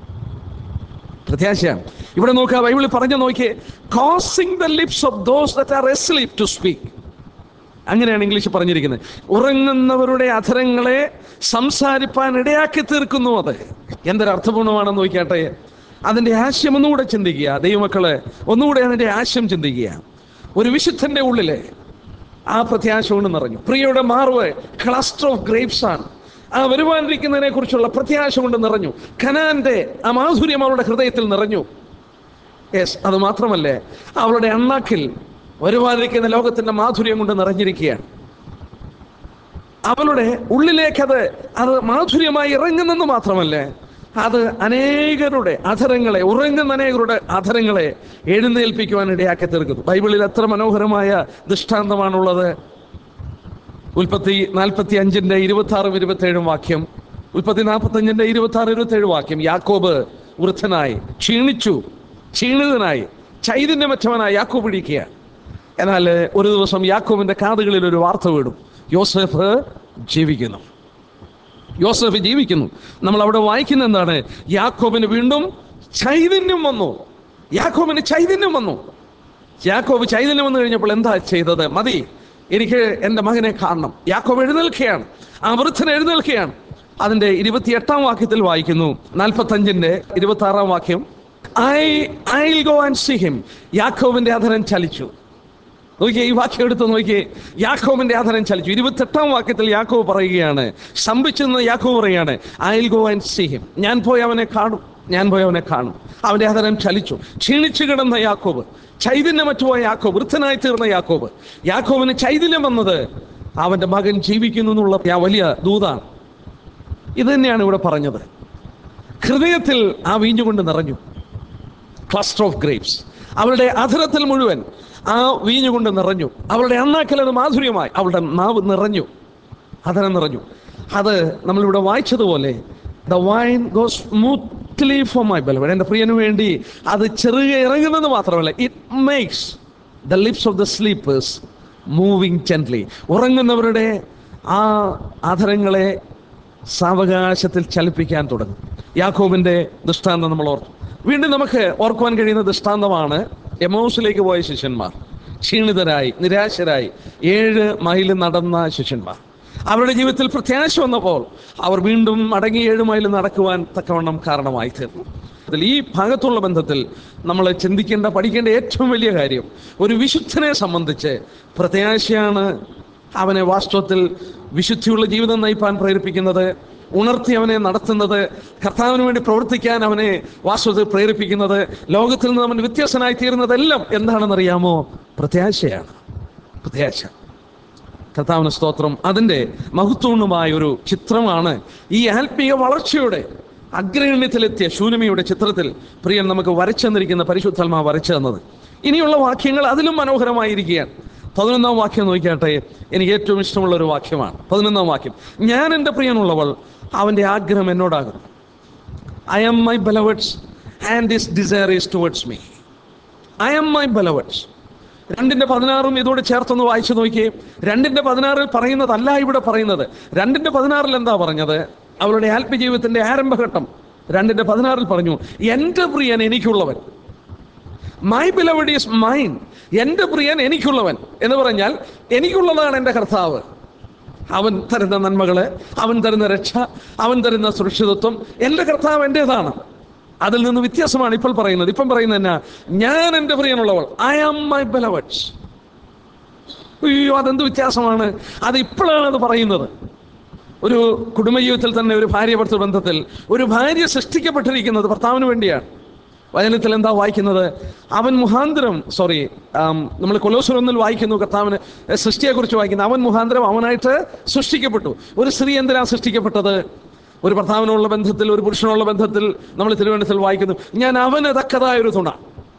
പ്രത്യാശയാണ് ഇവിടെ നോക്കുക ബൈബിളിൽ പറഞ്ഞു നോക്കിയേ causing the lips of those that are asleep to speak അങ്ങനെയാണ് ഇംഗ്ലീഷ് പറഞ്ഞിരിക്കുന്നത് ഉറങ്ങുന്നവരുടെ അധരങ്ങളെ സംസാരിപ്പാൻ ഇടയാക്കി തീർക്കുന്നു അത് എന്തൊരു അർത്ഥപൂർണ്ണമാണെന്ന് നോക്കിയാട്ടെ അതിന്റെ ആശയം ഒന്നുകൂടെ ചിന്തിക്കുക ദൈവമക്കളെ ഒന്നുകൂടെ അതിന്റെ ആശയം ചിന്തിക്കുക ഒരു വിശുദ്ധന്റെ ഉള്ളിലെ ആ പ്രത്യാശ കൊണ്ട് നിറഞ്ഞു പ്രിയയുടെ മാർവ് ക്ലസ്റ്റർ ഓഫ് ഗ്രേപ്സ് ആണ് ആ വരുവാനിരിക്കുന്നതിനെ കുറിച്ചുള്ള പ്രത്യാശ കൊണ്ട് നിറഞ്ഞു ഖനാന്റെ ആ മാധുര്യം അവളുടെ ഹൃദയത്തിൽ നിറഞ്ഞു യെസ് അത് മാത്രമല്ലേ അവളുടെ അണ്ണാക്കിൽ വരുവാനിരിക്കുന്ന ലോകത്തിന്റെ മാധുര്യം കൊണ്ട് നിറഞ്ഞിരിക്കുകയാണ് അവളുടെ ഉള്ളിലേക്ക് അത് അത് മാധുര്യമായി ഇറങ്ങുന്നെന്ന് മാത്രമല്ലേ അത് അനേകരുടെ അധരങ്ങളെ ഉറങ്ങുന്ന അനേകരുടെ അധരങ്ങളെ എഴുന്നേൽപ്പിക്കുവാൻ ഇടയാക്കി തീർക്കുന്നു ബൈബിളിൽ എത്ര മനോഹരമായ ദൃഷ്ടാന്തമാണുള്ളത് ഉൽപ്പത്തി നാൽപ്പത്തി അഞ്ചിന്റെ ഇരുപത്തി ആറും ഇരുപത്തി ഏഴും വാക്യം ഉൽപ്പത്തി നാൽപ്പത്തി അഞ്ചിന്റെ ഇരുപത്തി ആറ് ഇരുപത്തി ഏഴ് വാക്യം യാക്കോബ് വൃദ്ധനായി ക്ഷീണിച്ചു ക്ഷീണിതനായി ചൈതന്യമറ്റവനായി യാക്കോബ് ഇടിക്കുക എന്നാൽ ഒരു ദിവസം യാക്കോബിന്റെ കാതുകളിൽ ഒരു വാർത്ത വീടും യോസഫ് ജീവിക്കുന്നു യോസഫ് ജീവിക്കുന്നു നമ്മൾ അവിടെ വായിക്കുന്ന എന്താണ് യാക്കോബിന് വീണ്ടും ചൈതന്യം വന്നു യാക്കോബിന് ചൈതന്യം വന്നു യാക്കോബ് ചൈതന്യം വന്നു കഴിഞ്ഞപ്പോൾ എന്താ ചെയ്തത് മതി എനിക്ക് എൻ്റെ മകനെ കാണണം യാക്കോബ് എഴുന്നേൽക്കുകയാണ് ആ വൃദ്ധൻ എഴുന്നേൽക്കുകയാണ് അതിന്റെ ഇരുപത്തിയെട്ടാം വാക്യത്തിൽ വായിക്കുന്നു നാൽപ്പത്തഞ്ചിന്റെ ഇരുപത്തി ആറാം വാക്യം I I go and see him യാക്കോബിന്റെ അധരൻ ചലിച്ചു നോക്കിയേ ഈ വാക്യം എടുത്ത് നോക്കിയേ യാക്കോബിന്റെ ആധാരം ചലിച്ചു ഇരുപത്തെട്ടാം വാക്യത്തിൽ യാക്കോബ് പറയുകയാണ് സംഭിച്ചെന്ന് യാക്കോബ് പറയുകയാണ് I go and see him ഞാൻ പോയി അവനെ കാണും ഞാൻ പോയി അവനെ കാണും അവന്റെ ആധാരം ചലിച്ചു ക്ഷീണിച്ചു കിടന്ന യാക്കോബ് ചൈതന്യമറ്റുപോയ യാക്കോബ് വൃദ്ധനായി തീർന്ന യാക്കോബ് യാക്കോബിന് ചൈതന്യം വന്നത് അവന്റെ മകൻ ജീവിക്കുന്നു എന്നുള്ള ആ വലിയ ദൂതാണ് ഇത് തന്നെയാണ് ഇവിടെ പറഞ്ഞത് ഹൃദയത്തിൽ ആ വീഞ്ഞുകൊണ്ട് നിറഞ്ഞു ക്ലസ്റ്റർ ഓഫ് ഗ്രേപ്സ് അവളുടെ അധരത്തിൽ മുഴുവൻ ആ വീഞ്ഞു കൊണ്ട് നിറഞ്ഞു അവളുടെ അണ്ണാക്കൽ അത് മാധുര്യമായി അവളുടെ നാവ് നിറഞ്ഞു അധരം നിറഞ്ഞു അത് നമ്മളിവിടെ വായിച്ചതുപോലെ the wine go smoothly for my beloved എൻ്റെ പ്രിയന് വേണ്ടി അത് ചെറുകെ ഇറങ്ങുന്നത് മാത്രമല്ല it makes the lips of the sleepers moving gently ഉറങ്ങുന്നവരുടെ ആ അധരങ്ങളെ സാവകാശത്തിൽ ചലിപ്പിക്കാൻ തുടങ്ങും യാക്കോബിന്റെ ദൃഷ്ടാന്തം നമ്മൾ ഓർത്തു വീണ്ടും നമുക്ക് ഓർക്കുവാൻ കഴിയുന്ന ദൃഷ്ടാന്തമാണ് എമോസിലേക്ക് പോയ ശിഷ്യന്മാർ ക്ഷീണിതരായി നിരാശരായി ഏഴ് മൈൽ നടന്ന ശിഷ്യന്മാർ അവരുടെ ജീവിതത്തിൽ പ്രത്യാശ വന്നപ്പോൾ അവർ വീണ്ടും മടങ്ങി ഏഴ് മൈൽ നടക്കുവാൻ തക്കവണ്ണം കാരണമായി തീർന്നു അതിൽ ഈ ഭാഗത്തുള്ള ബന്ധത്തിൽ നമ്മൾ ചിന്തിക്കേണ്ട പഠിക്കേണ്ട ഏറ്റവും വലിയ കാര്യം ഒരു വിശുദ്ധനെ സംബന്ധിച്ച് പ്രത്യാശയാണ് അവനെ വാസ്തവത്തിൽ വിശുദ്ധിയുള്ള ജീവിതം നയിപ്പാൻ പ്രേരിപ്പിക്കുന്നത് ഉണർത്തി അവനെ നടത്തുന്നത് കർത്താവിന് വേണ്ടി പ്രവർത്തിക്കാൻ അവനെ വാസ്തവത്തിൽ പ്രേരിപ്പിക്കുന്നത് ലോകത്തിൽ നിന്ന് അവൻ വ്യത്യസ്തനായി തീരുന്നതെല്ലാം എന്താണെന്നറിയാമോ പ്രത്യാശയാണ് പ്രത്യാശ കർത്താവിന് സ്തോത്രം അതിൻ്റെ മഹത്വപൂർണ്ണമായ ഒരു ചിത്രമാണ് ഈ ആത്മീയ വളർച്ചയുടെ അഗ്രഗണ്യത്തിലെത്തിയ ശൂന്യമിയുടെ ചിത്രത്തിൽ പ്രിയൻ നമുക്ക് വരച്ചു തന്നിരിക്കുന്ന പരിശുദ്ധാത്മാ വരച്ചു തന്നത് ഇനിയുള്ള വാക്യങ്ങൾ അതിലും മനോഹരമായിരിക്കുകയാണ് പതിനൊന്നാം വാക്യം നോക്കിയാട്ടെ എനിക്ക് ഏറ്റവും ഇഷ്ടമുള്ള ഒരു വാക്യമാണ് പതിനൊന്നാം വാക്യം ഞാൻ എൻ്റെ പ്രിയനുള്ളവൾ അവൻ്റെ ആഗ്രഹം എന്നോടാകുന്നു I am my beloved's and this desire is towards me I am my beloved's രണ്ടിന്റെ പതിനാറും ഇതോട് ചേർത്തൊന്ന് വായിച്ചു നോക്കിയേ രണ്ടിന്റെ പതിനാറിൽ പറയുന്നതല്ല ഇവിടെ പറയുന്നത് രണ്ടിന്റെ പതിനാറിൽ എന്താ പറഞ്ഞത് അവളുടെ ആത്മജീവിതത്തിന്റെ ആരംഭഘട്ടം രണ്ടിന്റെ പതിനാറിൽ പറഞ്ഞു എൻ്റെ പ്രിയൻ എനിക്കുള്ളവൻ മൈ ബിലവഡ് ഈസ് മൈൻ എൻ്റെ പ്രിയൻ എനിക്കുള്ളവൻ എന്ന് പറഞ്ഞാൽ എനിക്കുള്ളതാണ് എൻ്റെ കർത്താവ് അവൻ തരുന്ന നന്മകള് അവൻ തരുന്ന രക്ഷ അവൻ തരുന്ന സുരക്ഷിതത്വം എൻ്റെ കർത്താവ് എൻ്റെതാണ് അതിൽ നിന്ന് വ്യത്യാസമാണ് ഇപ്പോൾ പറയുന്നത് ഇപ്പം പറയുന്നത് എന്നാ ഞാൻ എൻ്റെ പ്രിയനുള്ളവൾ ഐ ആം മൈ ബെലവഡ്സ് അയ്യോ അതെന്ത് വ്യത്യാസമാണ് അത് ഇപ്പോഴാണ് അത് പറയുന്നത് ഒരു കുടുംബജീവിതത്തിൽ തന്നെ ഒരു ഭാര്യ ഭർത്തൃ ബന്ധത്തിൽ ഒരു ഭാര്യ സൃഷ്ടിക്കപ്പെട്ടിരിക്കുന്നത് ഭർത്താവിന് വേണ്ടിയാണ് വചനത്തിൽ എന്താ വായിക്കുന്നത് അവൻ മുഖാന്തരം സോറി നമ്മൾ കൊലോസുരൊന്നിൽ വായിക്കുന്നു കർത്താവിന് സൃഷ്ടിയെക്കുറിച്ച് വായിക്കുന്നു അവൻ മുഖാന്തരം അവനായിട്ട് സൃഷ്ടിക്കപ്പെട്ടു ഒരു സ്ത്രീ എന്തിനാ സൃഷ്ടിക്കപ്പെട്ടത് ഒരു ഭർത്താവിനുള്ള ബന്ധത്തിൽ ഒരു പുരുഷനുള്ള ബന്ധത്തിൽ നമ്മൾ തിരുവനന്തപുരത്തിൽ വായിക്കുന്നു ഞാൻ അവന് തക്കതായ ഒരു തുണ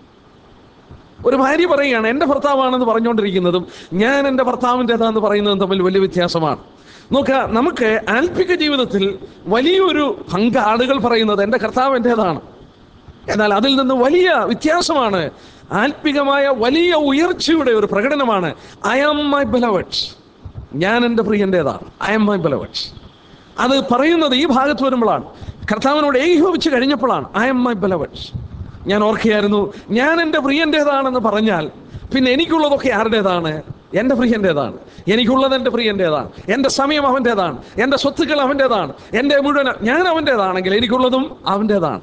ഒരു ഭാര്യ പറയുകയാണ് എൻ്റെ ഭർത്താവാണെന്ന് പറഞ്ഞുകൊണ്ടിരിക്കുന്നതും ഞാൻ എൻ്റെ ഭർത്താവിൻ്റെതാന്ന് പറയുന്നതും തമ്മിൽ വലിയ വ്യത്യാസമാണ് നോക്കുക നമുക്ക് ആൽപ്പിക ജീവിതത്തിൽ വലിയൊരു പങ്ക് ആളുകൾ പറയുന്നത് എൻ്റെ കർത്താവ് എൻ്റെതാണ് എന്നാൽ അതിൽ നിന്ന് വലിയ വ്യത്യാസമാണ് ആത്മികമായ വലിയ ഉയർച്ചയുടെ ഒരു പ്രകടനമാണ് ഐ ആം മൈ ബെലവഡ്സ് ഞാൻ എൻ്റെ പ്രിയൻ്റെതാണ് ഐ ആം മൈ ബെലവഡ്സ് അത് പറയുന്നത് ഈ ഭാഗത്ത് വരുമ്പോഴാണ് കർത്താവിനോട് ഏകീഭവിച്ച് കഴിഞ്ഞപ്പോഴാണ് ഐ എം മൈ ബെലവഡ്സ് ഞാൻ ഓർക്കുകയായിരുന്നു ഞാൻ എൻ്റെ പ്രിയൻ്റെതാണെന്ന് പറഞ്ഞാൽ പിന്നെ എനിക്കുള്ളതൊക്കെ ആരുടേതാണ് എൻ്റെ പ്രിയൻ്റെതാണ് എനിക്കുള്ളത് എൻ്റെ പ്രിയൻ്റെതാണ് എൻ്റെ സമയം അവൻ്റെതാണ് എൻ്റെ സ്വത്തുക്കൾ അവൻ്റെതാണ് എൻ്റെ മുഴുവൻ ഞാൻ അവൻ്റെതാണെങ്കിൽ എനിക്കുള്ളതും അവൻ്റെതാണ്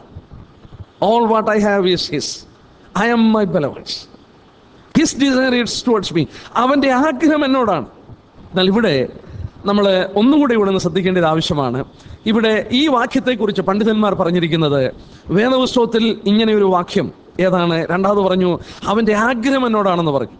all what I have is his I am my beloved's his desire it's towards me അവൻ്റെ ആഗ്രഹം എന്നോടാണ് എന്നാൽ ഇവിടെ നമ്മൾ ഒന്നും കൂടി ഇവിടെ നിന്ന് ശ്രദ്ധിക്കേണ്ടത് ആവശ്യമാണ് ഇവിടെ ഈ വാക്യത്തെക്കുറിച്ച് പണ്ഡിതന്മാർ പറഞ്ഞിരിക്കുന്നത് വേദപുസ്തകത്തിൽ ഇങ്ങനെ ഒരു വാക്യം ഏതാണ് രണ്ടാമത് പറഞ്ഞു അവൻ്റെ ആഗ്രഹം എന്നോടാണെന്ന് പറഞ്ഞു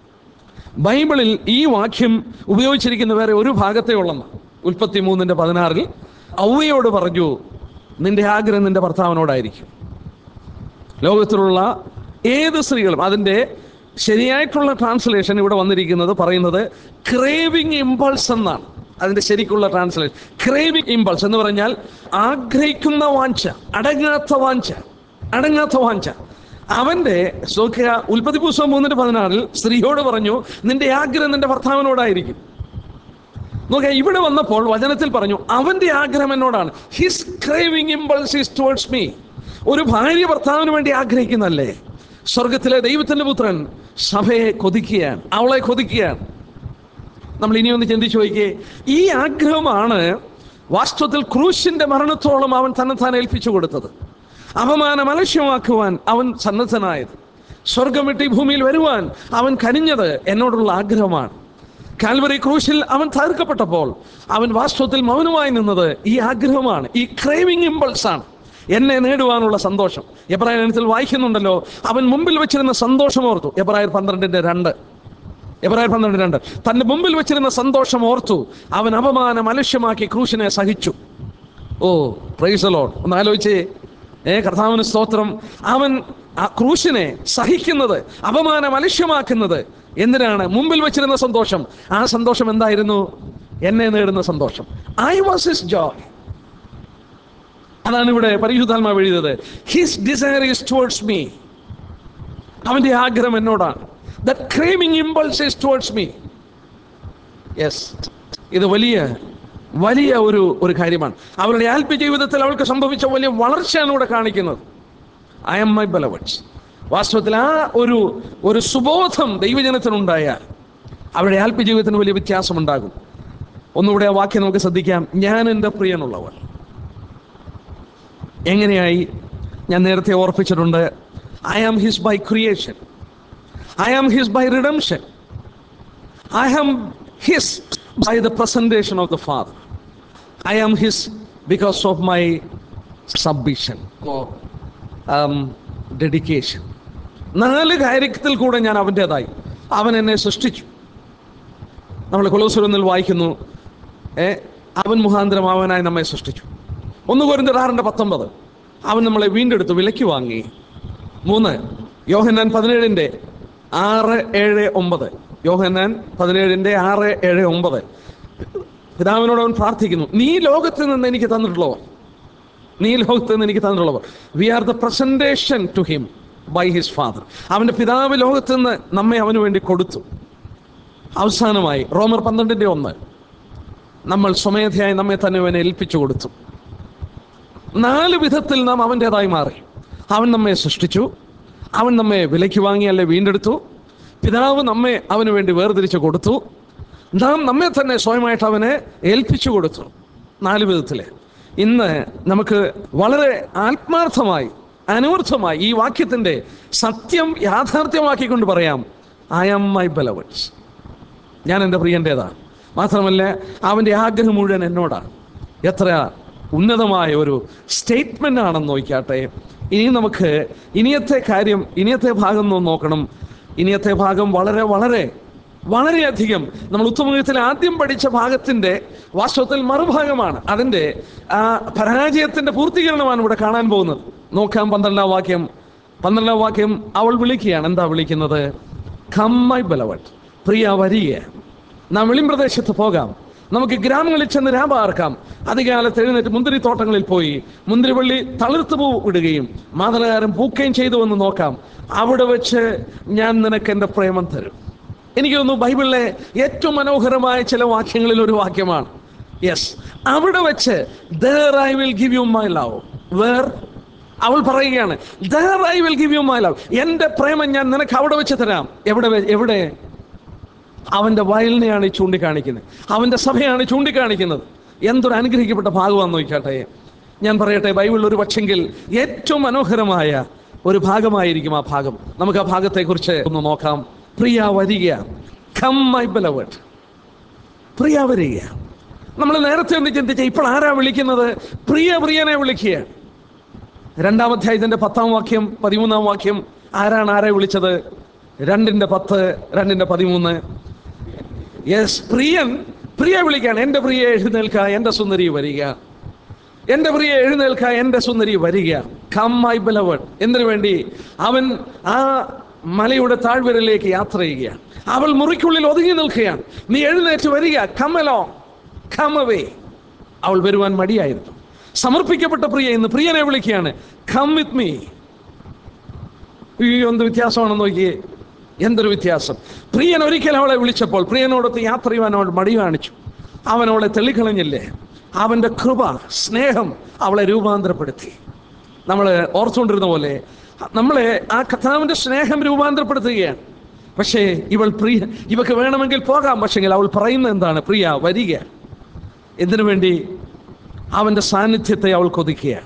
ബൈബിളിൽ ഈ വാക്യം ഉപയോഗിച്ചിരിക്കുന്ന വേറെ ഒരു ഭാഗത്തേ ഉള്ളെന്ന് ഉൽപ്പത്തി മൂന്നിൻ്റെ പതിനാറിൽ ഔവയോട് പറഞ്ഞു നിന്റെ ആഗ്രഹം നിന്റെ ഭർത്താവിനോടായിരിക്കും ലോകത്തിലുള്ള ഏത് സ്ത്രീകളും അതിൻ്റെ ശരിയായിട്ടുള്ള ട്രാൻസ്ലേഷൻ ഇവിടെ വന്നിരിക്കുന്നത് പറയുന്നത് ക്രേവിങ് ഇമ്പൾസ് എന്നാണ് അതിൻ്റെ ശരിക്കുള്ള ട്രാൻസ്ലേഷൻ ക്രേവിങ് ഇമ്പൾസ് എന്ന് പറഞ്ഞാൽ ആഗ്രഹിക്കുന്ന വാഞ്ച അടങ്ങാത്ത വാഞ്ച അടങ്ങാത്ത വാഞ്ച അവൻ്റെ നോക്കുക ഉൽപ്പത്തി പുസ്തകം മൂന്നിന്റെ പതിനാറിൽ സ്ത്രീയോട് പറഞ്ഞു നിന്റെ ആഗ്രഹം നിന്റെ ഭർത്താവിനോടായിരിക്കും നോക്കുക ഇവിടെ വന്നപ്പോൾ വചനത്തിൽ പറഞ്ഞു അവന്റെ ആഗ്രഹം എന്നോടാണ് his craving impulse is towards me ഒരു ഭാര്യ ഭർത്താവിന് വേണ്ടി ആഗ്രഹിക്കുന്നല്ലേ സ്വർഗത്തിലെ ദൈവത്തിന്റെ പുത്രൻ സഭയെ കൊതിക്കുകയാണ് അവളെ കൊതിക്കുകയാണ് നമ്മൾ ഇനി ഒന്ന് ചിന്തിച്ചു നോക്കിയേ ഈ ആഗ്രഹമാണ് വാസ്തവത്തിൽ ക്രൂശിന്റെ മരണത്തോളം അവൻ തന്നെത്താൻ ഏൽപ്പിച്ചു കൊടുത്തത് അപമാനം അലക്ഷ്യമാക്കുവാൻ അവൻ സന്നദ്ധനായത് സ്വർഗം വിട്ട് ഈ ഭൂമിയിൽ വരുവാൻ അവൻ കനിഞ്ഞത് എന്നോടുള്ള ആഗ്രഹമാണ് കാൽവറി ക്രൂശിൽ അവൻ തകർക്കപ്പെട്ടപ്പോൾ അവൻ വാസ്തവത്തിൽ മൗനമായി നിന്നത് ഈ ആഗ്രഹമാണ് ഈ ക്രേവിംഗ് ഇമ്പൾസ് ആണ് എന്നെ നേടുവാനുള്ള സന്തോഷം എബ്രായർ ഗണത്തിൽ വായിക്കുന്നുണ്ടല്ലോ അവൻ മുമ്പിൽ വെച്ചിരുന്ന സന്തോഷം ഓർത്തു എബ്രായർ പന്ത്രണ്ടിന്റെ രണ്ട് എബ്രായർ പന്ത്രണ്ട് രണ്ട് തന്റെ മുമ്പിൽ വെച്ചിരുന്ന സന്തോഷം ഓർത്തു അവൻ അപമാനം അലക്ഷ്യമാക്കി ക്രൂശിനെ സഹിച്ചു ഓ പ്രൈസ് ലോഡ് ഒന്ന് ആലോചിച്ചേ ഏ കർത്താവിന് സ്തോത്രം അവൻ ആ ക്രൂശിനെ സഹിക്കുന്നത് അപമാനം അലക്ഷ്യമാക്കുന്നത് എന്തിനാണ് മുമ്പിൽ വെച്ചിരുന്ന സന്തോഷം ആ സന്തോഷം എന്തായിരുന്നു എന്നെ നേടുന്ന സന്തോഷം ഐ വാസ് ഹിസ് ജോയ് അതാണ് ഇവിടെ പരിശുദ്ധാത്മാവ് എഴുതിയത് his desire is towards me അവന്റെ ആഗ്രഹം എന്നോടാണ് that craving impulse is towards me yes ഇത് വലിയ വലിയ ഒരു ഒരു കാര്യമാണ് അവളുടെ ആത്മീയ ജീവിതത്തിൽ അവൾക്ക് സംഭവിച്ച വലിയ വളർച്ചയാണ് ഇവിടെ കാണിക്കുന്നത് ഐ എം മൈ ബലവഡ്സ് വാസ്തവത്തിൽ ആ ഒരു ഒരു സുബോധം ദൈവജനത്തിനുണ്ടായാൽ അവരുടെ ആത്മീയ ജീവിതത്തിന് വലിയ വ്യത്യാസമുണ്ടാകും ഒന്നുകൂടെ ആ വാക്യം നമുക്ക് ശ്രദ്ധിക്കാം ഞാൻ എൻ്റെ പ്രിയനുള്ളവൾ എങ്ങനെയായി ഞാൻ നേരത്തെ ഓർപ്പിച്ചിട്ടുണ്ട് I am his by creation I am his by redemption I am his by the presentation of the father I am his because of my submission dedication നാല് കാര്യത്തിൽ കൂടെ ഞാൻ അവൻ്റെതായി അവൻ എന്നെ സൃഷ്ടിച്ചു നമ്മൾ കൊലോസുരനിൽ വായിക്കുന്നു ഏ അവൻ മുഖാന്തരം അവനായി നമ്മെ സൃഷ്ടിച്ചു ഒന്ന് കോരിന്തർ ആറിൻ്റെ പത്തൊമ്പത് അവൻ നമ്മളെ വീണ്ടെടുത്തു വിലയ്ക്ക് വാങ്ങി മൂന്ന് യോഹന്നാൻ പതിനേഴിൻ്റെ ആറ് ഏഴ് ഒമ്പത് യോഹന്നാൻ പതിനേഴിൻ്റെ ആറ് ഏഴ് ഒമ്പത് പിതാവിനോട് അവൻ പ്രാർത്ഥിക്കുന്നു നീ ലോകത്തിൽ നിന്ന് എനിക്ക് തന്നിട്ടുള്ളവർ നീ ലോകത്ത് നിന്ന് എനിക്ക് തന്നിട്ടുള്ളവർ we are the presentation to him by his father അവൻ്റെ പിതാവ് ലോകത്ത് നിന്ന് നമ്മെ അവന് വേണ്ടി കൊടുത്തു അവസാനമായി റോമർ പന്ത്രണ്ടിൻ്റെ ഒന്ന് നമ്മൾ സ്വമേധയായി നമ്മെ തന്നെ അവനെ ഏൽപ്പിച്ചു കൊടുത്തു നാല് വിധത്തിൽ നാം അവൻ്റെതായി മാറി അവൻ നമ്മെ സൃഷ്ടിച്ചു അവൻ നമ്മെ വിലയ്ക്ക് വാങ്ങി അല്ലെ വീണ്ടെടുത്തു പിതാവ് നമ്മെ അവന് വേണ്ടി വേർതിരിച്ച് കൊടുത്തു നാം നമ്മെ തന്നെ സ്വയമായിട്ട് അവനെ ഏൽപ്പിച്ചു കൊടുത്തു നാല് വിധത്തിൽ ഇന്ന് നമുക്ക് വളരെ ആത്മാർത്ഥമായി അനൂർത്ഥമായി ഈ വാക്യത്തിൻ്റെ സത്യം യാഥാർത്ഥ്യമാക്കിക്കൊണ്ട് പറയാം ഐ ആം മൈ ബലവൻസ് ഞാൻ എൻ്റെ പ്രിയൻ്റേതാണ് മാത്രമല്ല അവൻ്റെ ആഗ്രഹം മുഴുവൻ എന്നോടാണ് എത്ര ഉന്നതമായ ഒരു സ്റ്റേറ്റ്മെൻ്റ് ആണെന്ന് നോക്കിയാട്ടെ ഇനി നമുക്ക് ഇനിയത്തെ കാര്യം ഇനിയത്തെ ഭാഗം ഒന്ന് നോക്കണം ഇനിയത്തെ ഭാഗം വളരെ വളരെ വളരെയധികം നമ്മൾ ഉത്തമഗീതത്തിൽ ആദ്യം പഠിച്ച ഭാഗത്തിൻ്റെ വാസ്തവത്തിൽ മറുഭാഗമാണ് അതിൻ്റെ ആ പരാജയത്തിൻ്റെ പൂർത്തീകരണമാണ് ഇവിടെ കാണാൻ പോകുന്നത് നോക്കാം പന്ത്രണ്ടാം വാക്യം പന്ത്രണ്ടാം വാക്യം അവൾ വിളിക്കുകയാണ് എന്താ വിളിക്കുന്നത് കമ്മായി ബലവട്ട് പ്രിയ വരിക നാം വെളിമ്പ്രദേശത്ത് പോകാം നമുക്ക് ഗ്രാമങ്ങളിൽ ചെന്ന് രാപാർക്കാം അധികാലത്ത് എഴുന്നേറ്റ് മുന്തിരിത്തോട്ടങ്ങളിൽ പോയി മുന്തിരിവള്ളി തളിർത്ത് പൂ ഇടുകയും മാതൃകാരം പൂക്കുകയും ചെയ്തു എന്ന് നോക്കാം അവിടെ വെച്ച് ഞാൻ നിനക്ക് എൻ്റെ പ്രേമം തരും എനിക്ക് തോന്നുന്നു ബൈബിളിലെ ഏറ്റവും മനോഹരമായ ചില വാക്യങ്ങളിൽ ഒരു വാക്യമാണ് യെസ് അവിടെ വെച്ച് there I will give you my love where അവൾ പറയുകയാണ് there I will give you my love എൻ്റെ പ്രേമം ഞാൻ നിനക്ക് അവിടെ വെച്ച് തരാം എവിടെ വെ- എവിടെ അവൻ്റെ വയലിനെയാണ് ഈ ചൂണ്ടിക്കാണിക്കുന്നത് അവൻ്റെ സഭയാണ് ചൂണ്ടിക്കാണിക്കുന്നത് എന്തൊരു അനുഗ്രഹിക്കപ്പെട്ട ഭാഗമാണെന്ന് നോക്കട്ടെ ഞാൻ പറയട്ടെ ബൈബിളിൽ ഒരു പക്ഷെങ്കിൽ ഏറ്റവും മനോഹരമായ ഒരു ഭാഗമായിരിക്കും ആ ഭാഗം നമുക്ക് ആ ഭാഗത്തെക്കുറിച്ച് ഒന്ന് നോക്കാം പ്രിയ വരിക കം മൈ ബലവഡ് പ്രിയ വരിക നമ്മൾ നേരത്തെ ഒന്ന് ചിന്തിച്ച ഇപ്പോൾ ആരാ വിളിക്കുന്നത് പ്രിയ പ്രിയനെ വിളിക്കുകയാണ് രണ്ടാം അധ്യായത്തിന്റെ പത്താം വാക്യം പതിമൂന്നാം വാക്യം ആരാണ് ആരെ വിളിച്ചത് രണ്ടിന്റെ പത്ത് രണ്ടിന്റെ പതിമൂന്ന് യെസ് പ്രിയൻ പ്രിയ വിളിക്കാണ് എൻ്റെ പ്രിയ എഴുന്നേൽക്ക എൻ്റെ സുന്ദരി വരിക എൻ്റെ പ്രിയ എഴുന്നേൽക്ക എൻ്റെ സുന്ദരി വരിക കം മൈ ബലവഡ് എന്തിനു വേണ്ടി അവൻ ആ മലയുടെ താഴ്വരയിലേക്ക് യാത്ര ചെയ്യുകയാണ് അവൾ മുറിക്കുള്ളിൽ ഒതുങ്ങി നിൽക്കുകയാണ് നീ എഴുന്നേറ്റ് വരിക കമ്മലോ കമവേ അവൾ വരുവാൻ മടിയായിരുന്നു സമർപ്പിക്കപ്പെട്ട പ്രിയ ഇന്ന് പ്രിയനെ വിളിക്കുകയാണ് കം വിത്ത് മീ ഈ എന്ത് വ്യത്യാസമാണെന്ന് നോക്കിയേ എന്തൊരു വ്യത്യാസം പ്രിയൻ ഒരിക്കൽ അവളെ വിളിച്ചപ്പോൾ പ്രിയനോടൊത്ത് യാത്ര ചെയ്യുവാൻ അവൾ മടി കാണിച്ചു അവൻ അവളെ തെള്ളിക്കളഞ്ഞില്ലേ അവൻ്റെ കൃപ സ്നേഹം അവളെ രൂപാന്തരപ്പെടുത്തി നമ്മൾ ഓർത്തുകൊണ്ടിരുന്ന പോലെ നമ്മളെ ആ കഥാവിൻ്റെ സ്നേഹം രൂപാന്തരപ്പെടുത്തുകയാണ് പക്ഷേ ഇവൾ പ്രിയ ഇവക്ക് വേണമെങ്കിൽ പോകാം പക്ഷെങ്കിൽ അവൾ പറയുന്നത് എന്താണ് പ്രിയ വരിക എന്തിനു വേണ്ടി അവൻ്റെ സാന്നിധ്യത്തെ അവൾ കൊതിക്കുകയാണ്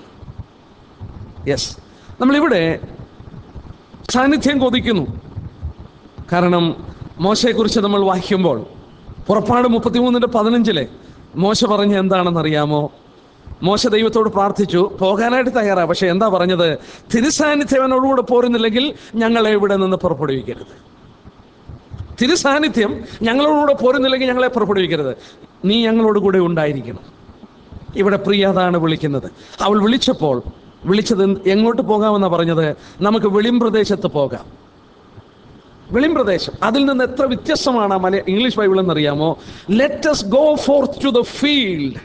യെസ് നമ്മളിവിടെ സാന്നിധ്യം കൊതിക്കുന്നു കാരണം മോശയെക്കുറിച്ച് നമ്മൾ വായിക്കുമ്പോൾ പുറപ്പാട് മുപ്പത്തിമൂന്നിൻ്റെ പതിനഞ്ചിലെ മോശ പറഞ്ഞ എന്താണെന്ന് അറിയാമോ മോശ ദൈവത്തോട് പ്രാർത്ഥിച്ചു പോകാനായിട്ട് തയ്യാറാ പക്ഷെ എന്താ പറഞ്ഞത് തിരുസാന്നിധ്യം എന്നോടുകൂടെ പോരുന്നില്ലെങ്കിൽ ഞങ്ങളെ ഇവിടെ നിന്ന് പുറപ്പെടുവിക്കരുത് തിരുസാന്നിധ്യം ഞങ്ങളോടുകൂടെ പോരുന്നില്ലെങ്കിൽ ഞങ്ങളെ പുറപ്പെടുവിക്കരുത് നീ ഞങ്ങളോട് കൂടെ ഉണ്ടായിരിക്കണം ഇവിടെ പ്രിയ അതാണ് വിളിക്കുന്നത് അവൾ വിളിച്ചപ്പോൾ വിളിച്ചത് എന്ത്- എങ്ങോട്ട് പോകാമെന്നാണ് പറഞ്ഞത് നമുക്ക് വെളിമ്പ്രദേശത്ത് പോകാം വെളിമ്പ്രദേശം അതിൽ നിന്ന് എത്ര വ്യത്യസ്തമാണ് ആ മല ഇംഗ്ലീഷ് ബൈബിൾ എന്നറിയാമോ let's go forth to the field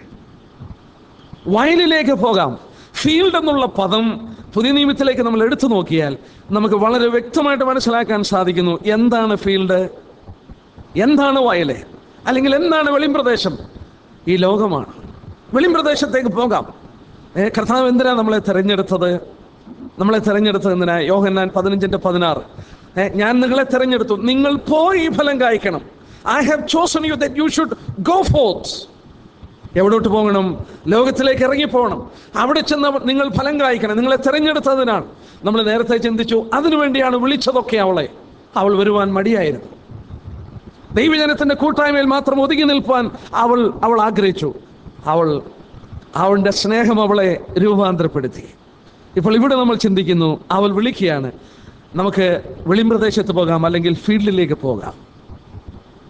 വയലിലേക്ക് പോകാം ഫീൽഡ് എന്നുള്ള പദം പുതിയ നിയമത്തിലേക്ക് നമ്മൾ എടുത്തു നോക്കിയാൽ നമുക്ക് വളരെ വ്യക്തമായിട്ട് മനസ്സിലാക്കാൻ സാധിക്കുന്നു എന്താണ് ഫീൽഡ് എന്താണ് വയല് അല്ലെങ്കിൽ എന്താണ് വെളിമ്പ്രദേശം ഈ ലോകമാണ് വെളിമ്പ്രദേശത്തേക്ക് പോകാം ഏ, കർത്താവ് എന്തിനാ നമ്മളെ തിരഞ്ഞെടുത്തത് നമ്മളെ തിരഞ്ഞെടുത്തത് എന്തിനാ യോഹന്നാൻ പതിനഞ്ചിന്റെ പതിനാറ് ഏ, ഞാൻ നിങ്ങളെ തിരഞ്ഞെടുത്തു നിങ്ങൾ പോയി ഈ ഫലം കായ്ക്കണം I have chosen you that you should go forth എവിടോട്ട് പോകണം ലോകത്തിലേക്ക് ഇറങ്ങിപ്പോകണം അവിടെ ചെന്ന് നിങ്ങൾ ഫലം കായ്ക്കണം നിങ്ങളെ തിരഞ്ഞെടുത്തതിനാണ് നമ്മൾ നേരത്തെ ചിന്തിച്ചു അതിനുവേണ്ടിയാണ് വിളിച്ചതൊക്കെ അവളെ അവൾ വരുവാൻ മടിയായിരുന്നു ദൈവജനത്തിന്റെ കൂട്ടായ്മയിൽ മാത്രം ഒതുങ്ങി നിൽപ്പാൻ അവൾ അവൾ ആഗ്രഹിച്ചു അവൾ അവളുടെ സ്നേഹം അവളെ രൂപാന്തരപ്പെടുത്തി ഇപ്പോൾ ഇവിടെ നമ്മൾ ചിന്തിക്കുന്നു അവൾ വിളിക്കുകയാണ് നമുക്ക് വെളിമ്പ്രദേശത്ത് പോകാം അല്ലെങ്കിൽ ഫീൽഡിലേക്ക് പോകാം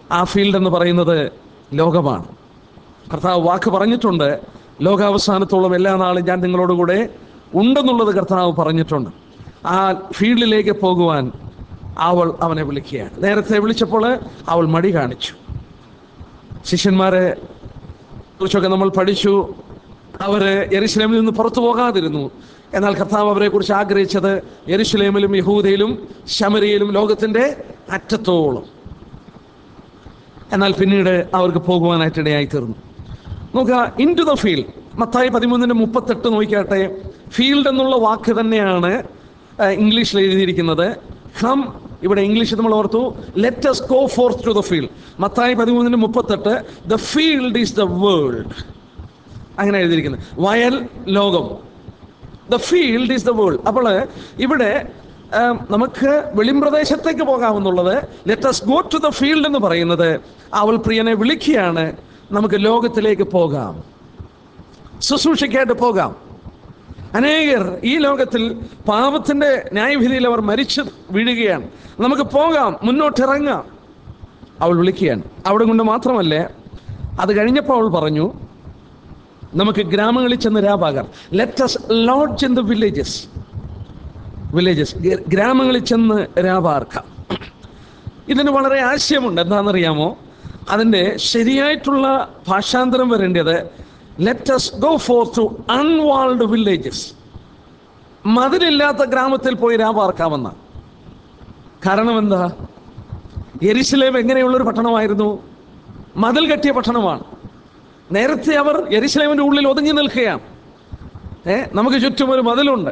ആ ഫീൽഡ് എന്ന് പറയുന്നത് ലോകമാണ് കർത്താവ് വാക്ക് പറഞ്ഞിട്ടുണ്ട് ലോകാവസാനത്തോളം എല്ലാ നാളും ഞാൻ നിങ്ങളോടുകൂടെ ഉണ്ടെന്നുള്ളത് കർത്താവ് പറഞ്ഞിട്ടുണ്ട് ആ ഫീൽഡിലേക്ക് പോകുവാൻ അവൾ അവനെ വിളിക്കുകയാണ് നേരത്തെ വിളിച്ചപ്പോൾ അവൾ മടി കാണിച്ചു ശിഷ്യന്മാരെ കുറിച്ചൊക്കെ നമ്മൾ പഠിച്ചു അവര് യെരുശലേമിൽ നിന്ന് പുറത്തു പോകാതിരുന്നു എന്നാൽ കർത്താവ് അവരെ കുറിച്ച് ആഗ്രഹിച്ചത് യെരുശലേമിലും യഹൂദയിലും ശമരിയിലും ലോകത്തിന്റെ അറ്റത്തോളം എന്നാൽ പിന്നീട് അവർക്ക് പോകുവാനായിട്ട് ഇടയായി തീർന്നു നോക്കുക ഇൻ ടു ദ ഫീൽഡ് മത്തായി പതിമൂന്നിന്റെ മുപ്പത്തെട്ട് നോക്കിയാട്ടെ ഫീൽഡ് എന്നുള്ള വാക്ക് തന്നെയാണ് ആ, ഇംഗ്ലീഷിൽ എഴുതിയിരിക്കുന്നത് കം ഇവിടെ ഇംഗ്ലീഷിൽ നമ്മൾ ഓർത്തു let's go forth to the field മത്തായി പതിമൂന്നിന്റെ മുപ്പത്തെട്ട് the field is the world അങ്ങനെ എഴുതിയിരിക്കുന്നത് വയൽ ലോകം the field is the world അപ്പോൾ ഇവിടെ ആ, നമുക്ക് വെളിമ്പ്രദേശത്തേക്ക് പോകാമെന്നുള്ളത് let's go to the field എന്ന് പറയുന്നത് അവൾ പ്രിയനെ വിളിക്കുകയാണ് നമുക്ക് ലോകത്തിലേക്ക് പോകാം ശുശ്രൂഷയ്ക്കായിട്ട് പോകാം അനേകർ ഈ ലോകത്തിൽ പാപത്തിന്റെ ന്യായവിധിയിൽ അവർ മരിച്ചു വീഴുകയാണ് നമുക്ക് പോകാം മുന്നോട്ടിറങ്ങാം അവൾ വിളിക്കുകയാണ് അവിടെ കൊണ്ട് മാത്രമല്ലേ അത് കഴിഞ്ഞപ്പോൾ അവൾ പറഞ്ഞു നമുക്ക് ഗ്രാമങ്ങളിൽ ചെന്ന് രാപാകാം let's lodge in the villages villages ഗ്രാമങ്ങളിൽ ചെന്ന് രാപാർക്കാം ഇതിന് വളരെ ആശയമുണ്ട് എന്താണെന്നറിയാമോ അതിൻ്റെ ശരിയായിട്ടുള്ള ഭാഷാന്തരം വരേണ്ടത് let's go for to unwalled villages മതിലില്ലാത്ത ഗ്രാമത്തിൽ പോയി രാപാർക്കാമെന്ന കാരണം എന്താ എരിശിലേം എങ്ങനെയുള്ളൊരു പട്ടണമായിരുന്നു മതിൽ കെട്ടിയ പട്ടണമാണ് നേരത്തെ അവർ എരിശിലേമിന്റെ ഉള്ളിൽ ഒതുങ്ങി നിൽക്കുകയാണ് ഏ നമുക്ക് ചുറ്റും ഒരു മതിലുണ്ട്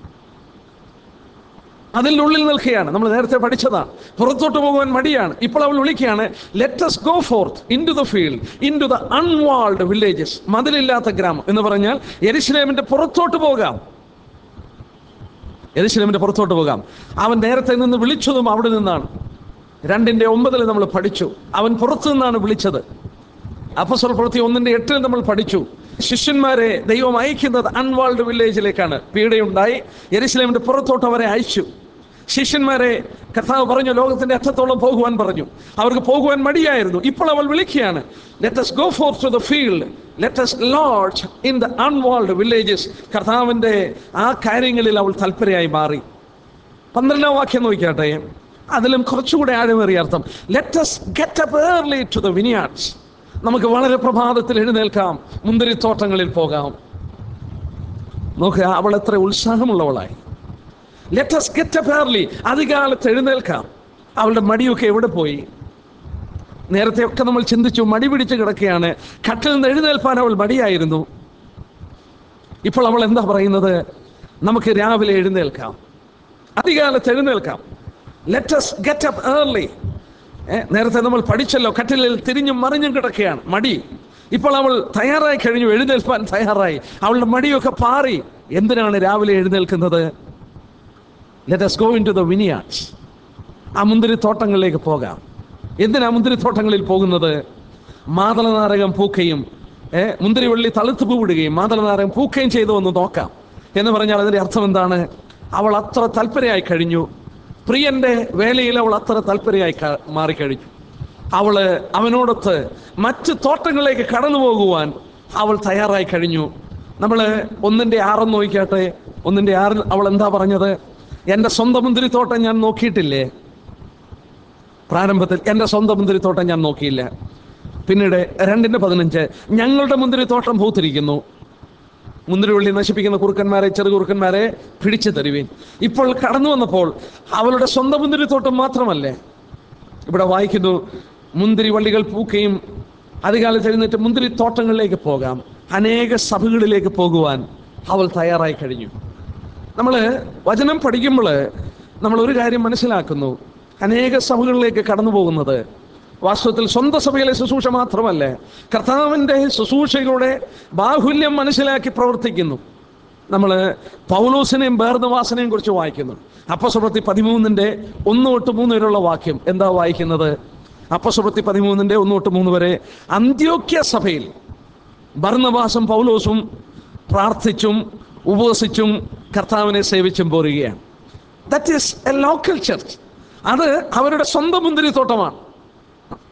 അതിൻ്റെ ഉള്ളിൽ നിൽക്കുകയാണ് നമ്മൾ നേരത്തെ പഠിച്ചതാണ് പുറത്തോട്ട് പോകുവാൻ മടിയാണ് ഇപ്പോൾ അവൾ വിളിക്കുകയാണ് let's go forth into the field into the unwalled villages മതിലില്ലാത്ത ഗ്രാമം എന്ന് പറഞ്ഞാൽ എരിശിലേമിന്റെ പുറത്തോട്ട് പോകാം എരിശിലേമിന്റെ പുറത്തോട്ട് പോകാം അവൻ നേരത്തെ നിന്ന് വിളിച്ചതും അവിടെ നിന്നാണ് രണ്ടിന്റെ ഒമ്പതിൽ നമ്മൾ പഠിച്ചു അവൻ പുറത്തു നിന്നാണ് വിളിച്ചത് അപ്പസ്വൽ പ്രവൃത്തി ഒന്നിന്റെ എട്ടിൽ നമ്മൾ പഠിച്ചു ശിഷ്യന്മാരെ ദൈവം അയക്കുന്നത് അൺവാൾഡ് വില്ലേജിലേക്കാണ് പീഡയുണ്ടായി യെരുശലേമിന്റെ പുറത്തോട്ട് അവരെ അയച്ചു ശിഷ്യന്മാരെ കർത്താവ് പറഞ്ഞു ലോകത്തിന്റെ അറ്റത്തോളം പോകുവാൻ പറഞ്ഞു അവർക്ക് പോകുവാൻ മടിയായിരുന്നു ഇപ്പോൾ അവൾ വിളിക്കുകയാണ് let's go for to the field let's lodge in the unwalled villages കർത്താവിന്റെ ആ കാര്യങ്ങളിൽ അവൾ തൽപരയായി മാറി പന്ത്രണ്ടാം വാക്യം നോക്കിയാട്ടെ അതിലും കുറച്ചുകൂടെ ആഴമേറിയ അർത്ഥം let's get up early to the vineyards നമുക്ക് വളരെ പ്രഭാതത്തിൽ എഴുന്നേൽക്കാം മുന്തിരിത്തോട്ടങ്ങളിൽ പോകാം നോക്കുക അവൾ എത്ര ഉത്സാഹമുള്ളവളായി ലെറ്റസ് ഗെറ്റ് അപ്പ് ഏർലി അധികാലത്ത് എഴുന്നേൽക്കാം അവളുടെ മടിയൊക്കെ എവിടെ പോയി നേരത്തെ ഒക്കെ നമ്മൾ ചിന്തിച്ചു മടി പിടിച്ച് കിടക്കുകയാണ് കട്ടിൽ നിന്ന് എഴുന്നേൽപ്പാൻ അവൾ മടിയായിരുന്നു ഇപ്പോൾ അവൾ എന്താ പറയുന്നത് നമുക്ക് രാവിലെ എഴുന്നേൽക്കാം അധികാലത്ത് എഴുന്നേൽക്കാം ലെറ്റസ് ഗെറ്റ് അപ്പ് ഏർലി നേരത്തെ നമ്മൾ പഠിച്ചല്ലോ കട്ടിലിൽ തിരിഞ്ഞും മറിഞ്ഞും കിടക്കുകയാണ് മടി ഇപ്പോൾ അവൾ തയ്യാറായി കഴിഞ്ഞു എഴുന്നേൽപ്പാൻ തയ്യാറായി അവളുടെ മടിയൊക്കെ പാറി എന്തിനാണ് രാവിലെ എഴുന്നേൽക്കുന്നത് let's go into the vineyards ആ മുന്തിരിത്തോട്ടങ്ങളിലേക്ക് പോകാം എന്തിനാ മുന്തിരിത്തോട്ടങ്ങളിൽ പോകുന്നത് മാതളനാരകം പൂക്കുകയും ഏ മുന്തിരിവള്ളി തളുത്ത് പൂവിടുകയും മാതളനാരകം പൂക്കുകയും ചെയ്തു എന്ന് നോക്കാം എന്ന് പറഞ്ഞാൽ അതിന്റെ അർത്ഥം എന്താണ് അവൾ അത്ര തൽപരയായി കഴിഞ്ഞു പ്രിയന്റെ വേലയിൽ അവൾ അത്ര തൽപരയായി ക- മാറിക്കഴിഞ്ഞു അവള് അവനോടൊത്ത് മറ്റ് തോട്ടങ്ങളിലേക്ക് കടന്നു പോകുവാൻ അവൾ തയ്യാറായി കഴിഞ്ഞു നമ്മൾ ഒന്നിന്റെ ആറെന്ന് നോക്കിയാട്ടെ ഒന്നിന്റെ ആറിൽ അവൾ എന്താ പറഞ്ഞത് എൻ്റെ സ്വന്തം മുന്തിരിത്തോട്ടം ഞാൻ നോക്കിയിട്ടില്ലേ പ്രാരംഭത്തിൽ എൻ്റെ സ്വന്തം മുന്തിരിത്തോട്ടം ഞാൻ നോക്കിയില്ല പിന്നീട് രണ്ടിന്റെ പതിനഞ്ച് ഞങ്ങളുടെ മുന്തിരിത്തോട്ടം പൂത്തിരിക്കുന്നു മുന്തിരിവള്ളി നശിപ്പിക്കുന്ന കുറുക്കന്മാരെ ചെറു കുറുക്കന്മാരെ പിടിച്ചു തരുവീൻ ഇപ്പോൾ കടന്നു വന്നപ്പോൾ അവളുടെ സ്വന്തം മുന്തിരിത്തോട്ടം മാത്രമല്ലേ ഇവിടെ വായിക്കുന്നു മുന്തിരി വള്ളികൾ പൂക്കുകയും അധികാലത്ത് എഴുന്നേറ്റ് മുന്തിരി തോട്ടങ്ങളിലേക്ക് പോകാം അനേക സഭകളിലേക്ക് പോകുവാൻ അവൾ തയ്യാറായി കഴിഞ്ഞു നമ്മൾ വചനം പഠിക്കുമ്പോൾ നമ്മൾ ഒരു കാര്യം മനസ്സിലാക്കുന്നു അനേക സഭകളിലേക്ക് കടന്നു പോകുന്നത് വാസ്തവത്തിൽ സ്വന്തം സഭയിലെ ശുശ്രൂഷ മാത്രമല്ല കർത്താവിൻ്റെ ശുശ്രൂഷകളുടെ ബാഹുല്യം മനസ്സിലാക്കി പ്രവർത്തിക്കുന്നു നമ്മൾ പൗലോസിനെയും ബേർദവാസനെയും കുറിച്ച് വായിക്കുന്നു അപ്പസ്വപ്രത്തി പതിമൂന്നിൻ്റെ ഒന്ന് തൊട്ട് മൂന്ന് വരെയുള്ള വാക്യം എന്താ വായിക്കുന്നത് അപ്പസ്വപ്രത്തി പതിമൂന്നിൻ്റെ ഒന്ന് തൊട്ട് മൂന്ന് വരെ അന്ത്യോക്യ സഭയിൽ ഭർണവാസം പൗലോസും പ്രാർത്ഥിച്ചും ഉപവസിച്ചും കർത്താവിനെ സേവിച്ചും പോരുകയാണ് that is a local church അത് അവരുടെ സ്വന്തം മുന്തിരിത്തോട്ടമാണ്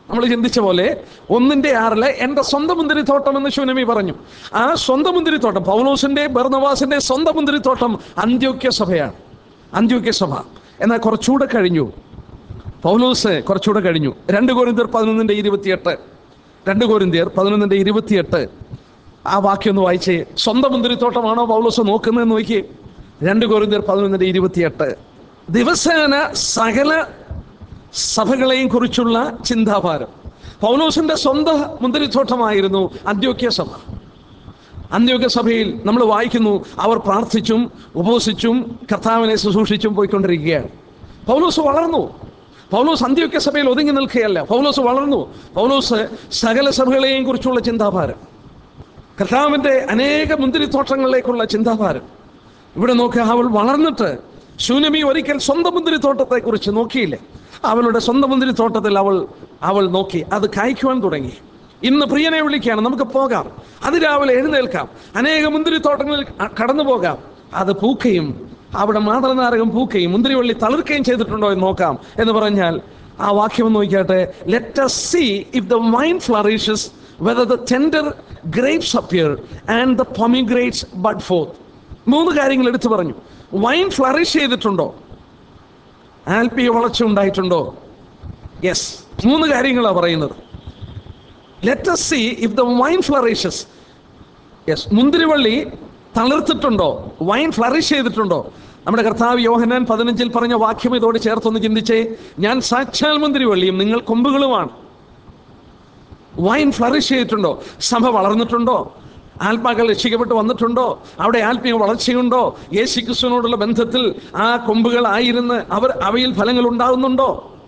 നമ്മൾ ചിന്തിച്ച പോലെ ഒന്നിന്റെ ആറില് എൻ്റെ സ്വന്തം മുന്തിരിത്തോട്ടം എന്ന് ശൂനമി പറഞ്ഞു ആ സ്വന്തം മുന്തിരിത്തോട്ടം പൗലോസിന്റെ ബർണവാസിന്റെ സ്വന്തം മുന്തിരിത്തോട്ടം അന്ത്യോക്യ സഭയാണ് അന്ത്യോക്യ സഭ എന്നാൽ കുറച്ചുകൂടെ കഴിഞ്ഞു പൗലോസ് കുറച്ചുകൂടെ കഴിഞ്ഞു രണ്ട് കോരിന്തിയർ പതിനൊന്നിന്റെ ഇരുപത്തിയെട്ട് രണ്ട് കോരിന്തിയർ പതിനൊന്നിന്റെ ഇരുപത്തിയെട്ട് ആ വാക്യം ഒന്ന് വായിച്ചേ സ്വന്തം മുന്തിരിത്തോട്ടമാണോ പൗലോസ് നോക്കുന്നതെന്ന് നോക്കിയേ രണ്ട് കോരിന്തിയർ പതിനൊന്നിന്റെ ഇരുപത്തിയെട്ട് ദിവസേന സകല സഭകളെയും കുറിച്ചുള്ള ചിന്താഭാരം പൗലോസിന്റെ സ്വന്തം മുന്തിരിത്തോട്ടമായിരുന്നു അന്ത്യോക്യ സഭ അന്ത്യോക്യ സഭയിൽ നമ്മൾ വായിക്കുന്നു അവർ പ്രാർത്ഥിച്ചും ഉപവസിച്ചും കർത്താവിനെ ശുശ്രൂഷിച്ചും പോയിക്കൊണ്ടിരിക്കുകയാണ് പൗലോസ് വളർന്നു പൗലോസ് അന്ത്യോക്യ സഭയിൽ ഒതുങ്ങി നിൽക്കുകയല്ല പൗലോസ് വളർന്നു പൗലോസ് സകല സഭകളെയും കുറിച്ചുള്ള ചിന്താഭാരം കർത്താവിന്റെ അനേക മുന്തിരിത്തോട്ടങ്ങളിലേക്കുള്ള ചിന്താഭാരം ഇവിടെ നോക്കുക അവൾ വളർന്നിട്ട് ശൂന്യമി ഒരിക്കൽ സ്വന്തം മുന്തിരിത്തോട്ടത്തെ കുറിച്ച് നോക്കിയില്ല അവളുടെ സ്വന്തം മുന്തിരിത്തോട്ടത്തിൽ അവൾ അവൾ നോക്കി അത് കായ്ക്കുവാൻ തുടങ്ങി ഇന്ന് പ്രിയനെ വിളിക്കുകയാണ് നമുക്ക് പോകാം അതിരാവിലെ എഴുന്നേൽക്കാം അനേക മുന്തിരിത്തോട്ടങ്ങളിൽ കടന്നു പോകാം അത് പൂക്കുകയും അവിടെ മാതളനാരകം പൂക്കുകയും മുന്തിരിവള്ളി തളിർക്കുകയും ചെയ്തിട്ടുണ്ടോ എന്ന് നോക്കാം എന്ന് പറഞ്ഞാൽ ആ വാക്യം ഒന്ന് നോക്കിയാട്ടെ let us see if the wine flourishes whether the tender grapes appear and the pomegranates bud forth മൂന്ന് കാര്യങ്ങൾ എടുത്തു പറഞ്ഞു വൈൻ ഫ്ലറിഷ് ചെയ്തിട്ടുണ്ടോ ആൽപ്പിയ വളർച്ച ഉണ്ടായിട്ടുണ്ടോ യെസ് മൂന്ന് കാര്യങ്ങളാണ് പറയുന്നത് let us see if the wine flourishes yes മുന്തിരിവള്ളി തളിർത്തിട്ടുണ്ടോ വൈൻ ഫ്ലറിഷ് ചെയ്തിട്ടുണ്ടോ നമ്മുടെ കർത്താവ് യോഹനാൻ പതിനഞ്ചിൽ പറഞ്ഞ വാക്യം ഇതോട് ചേർത്തൊന്ന് ചിന്തിച്ചേ ഞാൻ സാക്ഷാൽ മുന്തിരിവള്ളിയും നിങ്ങൾ കൊമ്പുകളുമാണ് വൈൻ ഫ്ലറിഷ് ചെയ്തിട്ടുണ്ടോ സഭ വളർന്നിട്ടുണ്ടോ ആത്മാക്കൾ രക്ഷിക്കപ്പെട്ട് വന്നിട്ടുണ്ടോ അവിടെ ആത്മീയ വളർച്ചയുണ്ടോ യേശു ക്രിസ്തുവിനോടുള്ള ബന്ധത്തിൽ ആ കൊമ്പുകൾ ആയിരുന്ന് അവർ അവയിൽ ഫലങ്ങൾ ഉണ്ടാകുന്നുണ്ടോ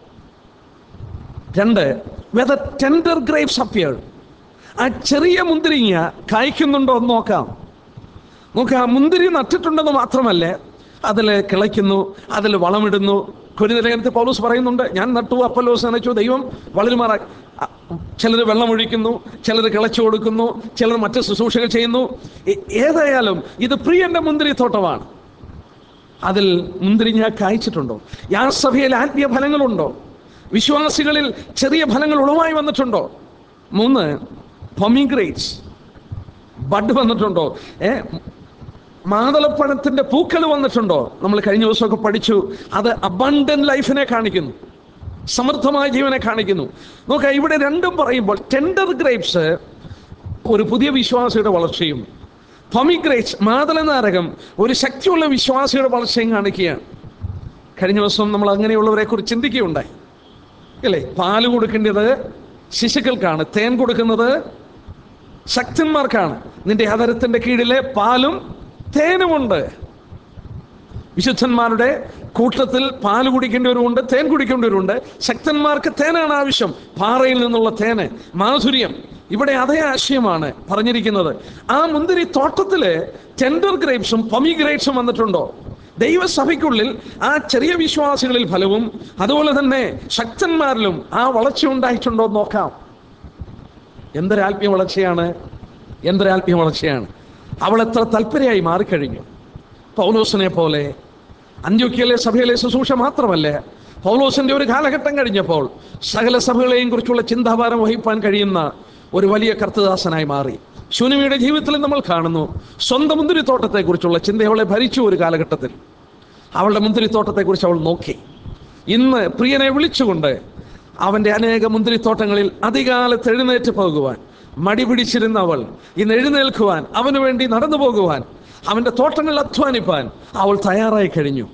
രണ്ട് വെദർ ടെൻഡർ ഗ്രേപ്സ് അപ്പിയർ ആ ചെറിയ മുന്തിരിങ്ങ കായ്ക്കുന്നുണ്ടോ എന്ന് നോക്കാം നോക്കാം മുന്തിരി നട്ടിട്ടുണ്ടെന്ന് മാത്രമല്ല അതിൽ കിളയ്ക്കുന്നു അതിൽ വളമിടുന്നു കുരുനിലയനത്തിൽ പൗലോസ് പറയുന്നുണ്ട് ഞാൻ നട്ടു അപ്പലോസ് നനച്ചു ദൈവം വളരുമാറാ ചിലർ വെള്ളമൊഴിക്കുന്നു ചിലർ കിളച്ചു കൊടുക്കുന്നു ചിലർ മറ്റ് ശുശ്രൂഷകൾ ചെയ്യുന്നു ഏ- ഏതായാലും ഇത് പ്രിയന്റെ മുന്തിരിത്തോട്ടമാണ് അതിൽ മുന്തിരിങ്ങ കായ്ച്ചിട്ടുണ്ടോ ആ സഭയിൽ ആത്മീയ ഫലങ്ങളുണ്ടോ വിശ്വാസികളിൽ ചെറിയ ഫലങ്ങൾ ഉളവായി വന്നിട്ടുണ്ടോ മൂന്ന് പൊമിഗ്രേറ്റ്സ് ബഡ് വന്നിട്ടുണ്ടോ ഏ മാതളപ്പഴത്തിന്റെ പൂക്കൾ വന്നിട്ടുണ്ടോ നമ്മൾ കഴിഞ്ഞ ദിവസമൊക്കെ പഠിച്ചു അത് അബണ്ടൻ ലൈഫിനെ കാണിക്കുന്നു സമൃദ്ധമായ ജീവനെ കാണിക്കുന്നു നോക്ക ഇവിടെ രണ്ടും പറയുമ്പോൾ ടെൻഡർ ഗ്രേപ്സ് ഒരു പുതിയ വിശ്വാസിയുടെ വളർച്ചയും പൊമിഗ്രേറ്റ്സ് മാതളനാരകം ഒരു ശക്തിയുള്ള വിശ്വാസിയുടെ വളർച്ചയും കാണിക്കുകയാണ് കഴിഞ്ഞ ദിവസം നമ്മൾ അങ്ങനെയുള്ളവരെ കുറിച്ച് ചിന്തിക്കുകയുണ്ടായി അല്ലേ പാല് കൊടുക്കേണ്ടത് ശിശുക്കൾക്കാണ് തേൻ കൊടുക്കുന്നത് ശക്തന്മാർക്കാണ് നിന്റെ അതരത്തിന്റെ കീഴിലെ പാലും തേനുമുണ്ട് വിശുദ്ധന്മാരുടെ കൂട്ടത്തിൽ പാല് കുടിക്കേണ്ടവരുമുണ്ട് തേൻ കുടിക്കേണ്ടവരുണ്ട് ശക്തന്മാർക്ക് തേനാണ് ആവശ്യം പാറയിൽ നിന്നുള്ള തേന് മാധുര്യം ഇവിടെ അതേ ആശയമാണ് പറഞ്ഞിരിക്കുന്നത് ആ മുന്തിരി തോട്ടത്തില് ടെൻഡർ ഗ്രേപ്സും പൊമി ഗ്രേപ്സും വന്നിട്ടുണ്ടോ ദൈവസഭയ്ക്കുള്ളിൽ ആ ചെറിയ വിശ്വാസികളിൽ ഫലവും അതുപോലെ തന്നെ ശക്തന്മാരിലും ആ വളർച്ച ഉണ്ടായിട്ടുണ്ടോ എന്ന് നോക്കാം എന്തൊരാത്മീയ വളർച്ചയാണ് എന്തൊരാത്മീയ വളർച്ചയാണ് അവൾ എത്ര തൽപരയായി മാറിക്കഴിഞ്ഞു പൗലോസിനെ പോലെ അന്ത്യോക്യയിലെ സഭയിലെ ശുശ്രൂഷ മാത്രമല്ല പൗലോസിന്റെ ഒരു കാലഘട്ടം കഴിഞ്ഞപ്പോൾ സകല സഭകളെയും കുറിച്ചുള്ള ചിന്താഭാരം വഹിപ്പാൻ കഴിയുന്ന ഒരു വലിയ കർത്തദാസനായി മാറി ശൂന്യമിയുടെ ജീവിതത്തിൽ നമ്മൾ കാണുന്നു സ്വന്തം മുന്തിരിത്തോട്ടത്തെക്കുറിച്ചുള്ള ചിന്ത അവളെ ഭരിച്ചു ഒരു കാലഘട്ടത്തിൽ അവളുടെ മുന്തിരിത്തോട്ടത്തെക്കുറിച്ച് അവൾ നോക്കി ഇന്ന് പ്രിയനെ വിളിച്ചുകൊണ്ട് അവന്റെ അനേക മുന്തിരിത്തോട്ടങ്ങളിൽ അധികാലത്ത് എഴുന്നേറ്റ് പോകുവാൻ മടി പിടിച്ചിരുന്ന അവൾ ഇന്ന് എഴുന്നേൽക്കുവാൻ അവന് വേണ്ടി നടന്നു പോകുവാൻ അവന്റെ തോട്ടങ്ങളിൽ അധ്വാനിപ്പാൻ അവൾ തയ്യാറായി കഴിഞ്ഞു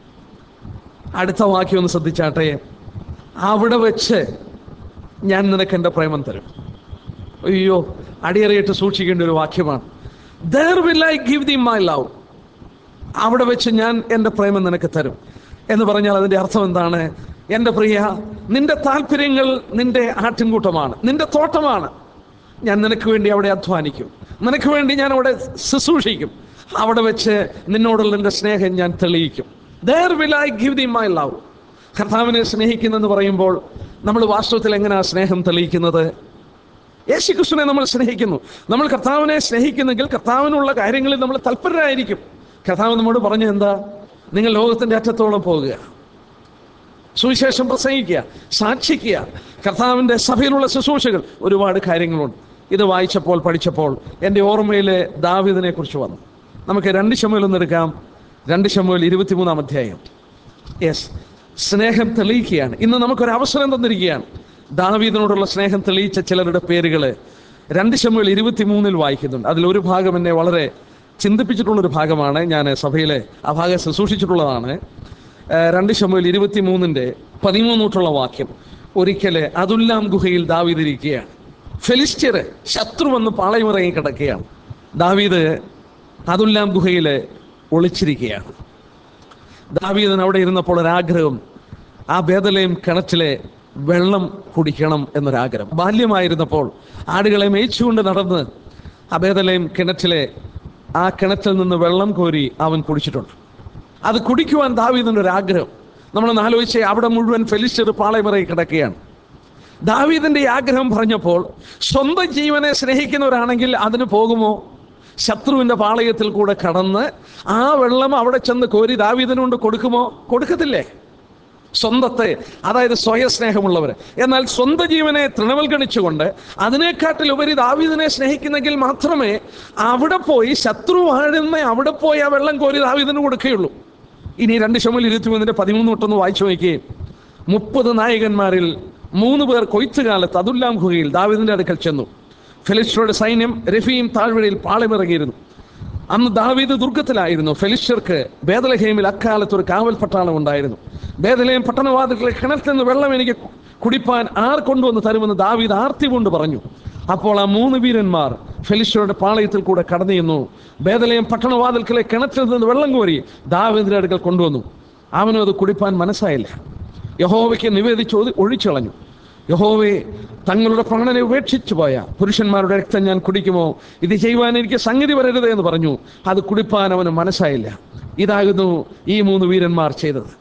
അടുത്ത വാക്യം ഒന്ന് ശ്രദ്ധിച്ചാട്ടെ അവിടെ വെച്ച് ഞാൻ നിനക്ക് എൻ്റെ പ്രേമം തരും അയ്യോ അടിയറിയിട്ട് സൂക്ഷിക്കേണ്ട ഒരു വാക്യമാണ് there will I give thee my love അവിടെ വെച്ച് ഞാൻ എൻ്റെ പ്രേമം നിനക്ക് തരും എന്ന് പറഞ്ഞാൽ അതിൻ്റെ അർത്ഥം എന്താണ് എൻ്റെ പ്രിയ നിന്റെ താല്പര്യങ്ങൾ നിന്റെ ആട്ടിൻകൂട്ടമാണ് നിന്റെ തോട്ടമാണ് ഞാൻ നിനക്ക് വേണ്ടി അവിടെ അധ്വാനിക്കും നിനക്ക് വേണ്ടി ഞാൻ അവിടെ ശുശ്രൂഷിക്കും അവിടെ വെച്ച് നിന്നോടുള്ള എൻ്റെ സ്നേഹം ഞാൻ തെളിയിക്കും there will I give thee my love കർത്താവിനെ സ്നേഹിക്കുന്നെന്ന് പറയുമ്പോൾ നമ്മൾ വാസ്തവത്തിൽ എങ്ങനെയാണ് സ്നേഹം തെളിയിക്കുന്നത് യേശുക്രിസ്തുവിനെ നമ്മൾ സ്നേഹിക്കുന്നു നമ്മൾ കർത്താവിനെ സ്നേഹിക്കുന്നെങ്കിൽ കർത്താവിനുള്ള കാര്യങ്ങളിൽ നമ്മൾ തൽപരരായിരിക്കും കർത്താവ് നമ്മോട് പറഞ്ഞ എന്താ നിങ്ങൾ ലോകത്തിന്റെ അറ്റത്തോളം പോകുക സുവിശേഷം പ്രസംഗിക്കുക സാക്ഷിക്കുക കർത്താവിൻ്റെ സഭയിലുള്ള ശുശ്രൂഷകൾ ഒരുപാട് കാര്യങ്ങളുണ്ട് ഇത് വായിച്ചപ്പോൾ പഠിച്ചപ്പോൾ എൻ്റെ ഓർമ്മയിൽ ദാവിദിനെ കുറിച്ച് വന്നു നമുക്ക് രണ്ട് ശമുവേൽ എടുക്കാം രണ്ട് ശമുവേൽ ഇരുപത്തിമൂന്നാം അധ്യായം യെസ് സ്നേഹം തെളിയിക്കുകയാണ് ഇന്ന് നമുക്കൊരു അവസരം തന്നിരിക്കുകയാണ് ദാവീദിനോടുള്ള സ്നേഹം തെളിയിച്ച ചിലരുടെ പേരുകൾ രണ്ട് ശമുവേൽ ഇരുപത്തിമൂന്നിൽ വായിക്കുന്നുണ്ട് അതിലൊരു ഭാഗം എന്നെ വളരെ ചിന്തിപ്പിച്ചിട്ടുള്ളൊരു ഭാഗമാണ് ഞാൻ സഭയിലെ ആ ഭാഗം ശുശ്രൂഷിച്ചിട്ടുള്ളതാണ് ഏഹ് രണ്ട് ശമുവേൽ ഇരുപത്തിമൂന്നിൻ്റെ പതിമൂന്നൂട്ടുള്ള വാക്യം ഒരിക്കല് അതുല്ലാം ഗുഹയിൽ ദാവീദ് ഇരിക്കുകയാണ് ഫെലിസ്ത്യര് ശത്രു വന്ന് പാളയമിറങ്ങി കിടക്കുകയാണ് ദാവീദ് അതുല്ലാം ഗുഹയിൽ ഒളിച്ചിരിക്കുകയാണ് ദാവീദൻ അവിടെ ഇരുന്നപ്പോൾ ഒരാഗ്രഹം ആ ബേദലയും കിണറ്റിലെ വെള്ളം കുടിക്കണം എന്നൊരാഗ്രഹം ബാല്യമായിരുന്നപ്പോൾ ആടുകളെ മേയിച്ചുകൊണ്ട് നടന്ന് ആ ബേദലയും കിണറ്റിലെ ആ കിണറ്റിൽ നിന്ന് വെള്ളം കോരി അവൻ കുടിച്ചിട്ടുണ്ട് അത് കുടിക്കുവാൻ ദാവീദിൻ്റെ ഒരു ആഗ്രഹം നമ്മളൊന്ന് ആലോചിച്ച് അവിടെ മുഴുവൻ ഫെലിസ്റ്റർ പാളയമറയിൽ കിടക്കുകയാണ് ദാവീദിന്റെ ഈ ആഗ്രഹം പറഞ്ഞപ്പോൾ സ്വന്തം ജീവനെ സ്നേഹിക്കുന്നവരാണെങ്കിൽ അതിന് പോകുമോ ശത്രുവിന്റെ പാളയത്തിൽ കൂടെ കടന്ന് ആ വെള്ളം അവിടെ ചെന്ന് കോരി ദാവീദിന് കൊണ്ട് കൊടുക്കുമോ കൊടുക്കത്തില്ലേ സ്വന്തത്തെ അതായത് സ്വയസ്നേഹമുള്ളവർ എന്നാൽ സ്വന്തം ജീവനെ തൃണവൽഗണിച്ചുകൊണ്ട് അതിനെക്കാട്ടിൽ ഉപരി ദാവീദിനെ സ്നേഹിക്കുന്നെങ്കിൽ മാത്രമേ അവിടെ പോയി ശത്രു വാഴുന്ന അവിടെ പോയി ആ വെള്ളം കോരി ദാവീദിന് കൊടുക്കുകയുള്ളൂ ഇനി രണ്ട് ശമൽ ഇരുപത്തിമൂന്നിന്റെ പതിമൂന്ന് തൊട്ടൊന്ന് വായിച്ചു നോക്കിയേ മുപ്പത് നായകന്മാരിൽ മൂന്ന് പേർ കൊയ്ത്തുകാലത്ത് അതുല്ലാം ഗുഹയിൽ ദാവീദിന്റെ അടുക്കൽ ചെന്നു ഫെലിസ്റ്ററുടെ സൈന്യം രഫീം താഴ്വരയിൽ പാളമിറങ്ങിയിരുന്നു അന്ന് ദാവീദ് ദുർഗത്തിലായിരുന്നു ഫെലിസ്റ്റർക്ക് ബേദലഹേമിൽ അക്കാലത്ത് ഒരു കാവൽ പട്ടാളം ഉണ്ടായിരുന്നു ബേദലഹേം പട്ടണവാതിലെ കിണറ്റിൽ നിന്ന് വെള്ളം എനിക്ക് കുടിപ്പാൻ ആർ കൊണ്ടുവന്ന് തരുമെന്ന് ദാവീദ് ആർത്തി കൊണ്ട് പറഞ്ഞു അപ്പോൾ ആ മൂന്ന് വീരന്മാർ ഫെലിസ്റ്ററുടെ പാളയത്തിൽ കൂടെ കടന്നു ചെന്നു ബേദലയം പട്ടണവാതിൽക്കലെ കിണറ്റിൽ നിന്ന് വെള്ളം കോരി ദാവീദിന്റെ അടുക്കൽ കൊണ്ടുവന്നു അവനും അത് കുടിപ്പാൻ മനസ്സായില്ല യഹോവയ്ക്ക് നിവേദിച്ച് ഒതി- ഒഴിച്ചളഞ്ഞു യഹോവെ തങ്ങളുടെ പ്രാണനെ ഉപേക്ഷിച്ചു പോയ പുരുഷന്മാരുടെ രക്തം ഞാൻ കുടിക്കുമോ ഇത് ചെയ്യുവാൻ എനിക്ക് സംഗതി വരരുത് എന്ന് പറഞ്ഞു അത് കുടിപ്പാൻ അവന് മനസ്സായില്ല ഇതാകുന്നു ഈ മൂന്ന് വീരന്മാർ ചെയ്തത്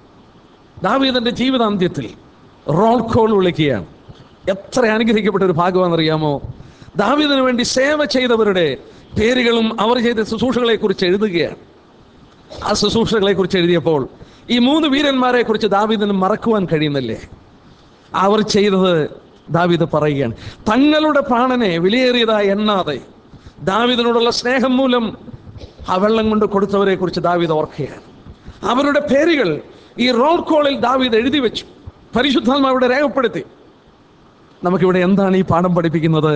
ദാവീദന്റെ ജീവിതാന്ത്യത്തിൽ റോൾ കോൾ വിളിക്കുകയാണ് എത്ര അനുഗ്രഹിക്കപ്പെട്ട ഒരു ഭാഗമാണെന്നറിയാമോ ദാവീദിന് വേണ്ടി സേവ ചെയ്തവരുടെ പേരുകളും അവർ ചെയ്ത ശുശ്രൂഷകളെ കുറിച്ച് എഴുതുകയാണ് ആ ശുശ്രൂഷകളെ കുറിച്ച് എഴുതിയപ്പോൾ ഈ മൂന്ന് വീരന്മാരെ കുറിച്ച് ദാവീദിന് മറക്കുവാൻ കഴിയുന്നില്ലേ അവർ ചെയ്തത് ദാവീദ് പറയുകയാണ് തങ്ങളുടെ പ്രാണനെ വിലയേറിയതായി എണ്ണാതെ ദാവീദിനോടുള്ള സ്നേഹം മൂലം ആ വെള്ളം കൊണ്ട് കൊടുത്തവരെ കുറിച്ച് ദാവീദ് ഓർക്കുകയാണ് അവരുടെ പേരുകൾ ഈ റോൾ കോളിൽ ദാവീദ് എഴുതി വെച്ചു പരിശുദ്ധാത്മാവിടെ രേഖപ്പെടുത്തി നമുക്കിവിടെ എന്താണ് ഈ പാഠം പഠിപ്പിക്കുന്നത്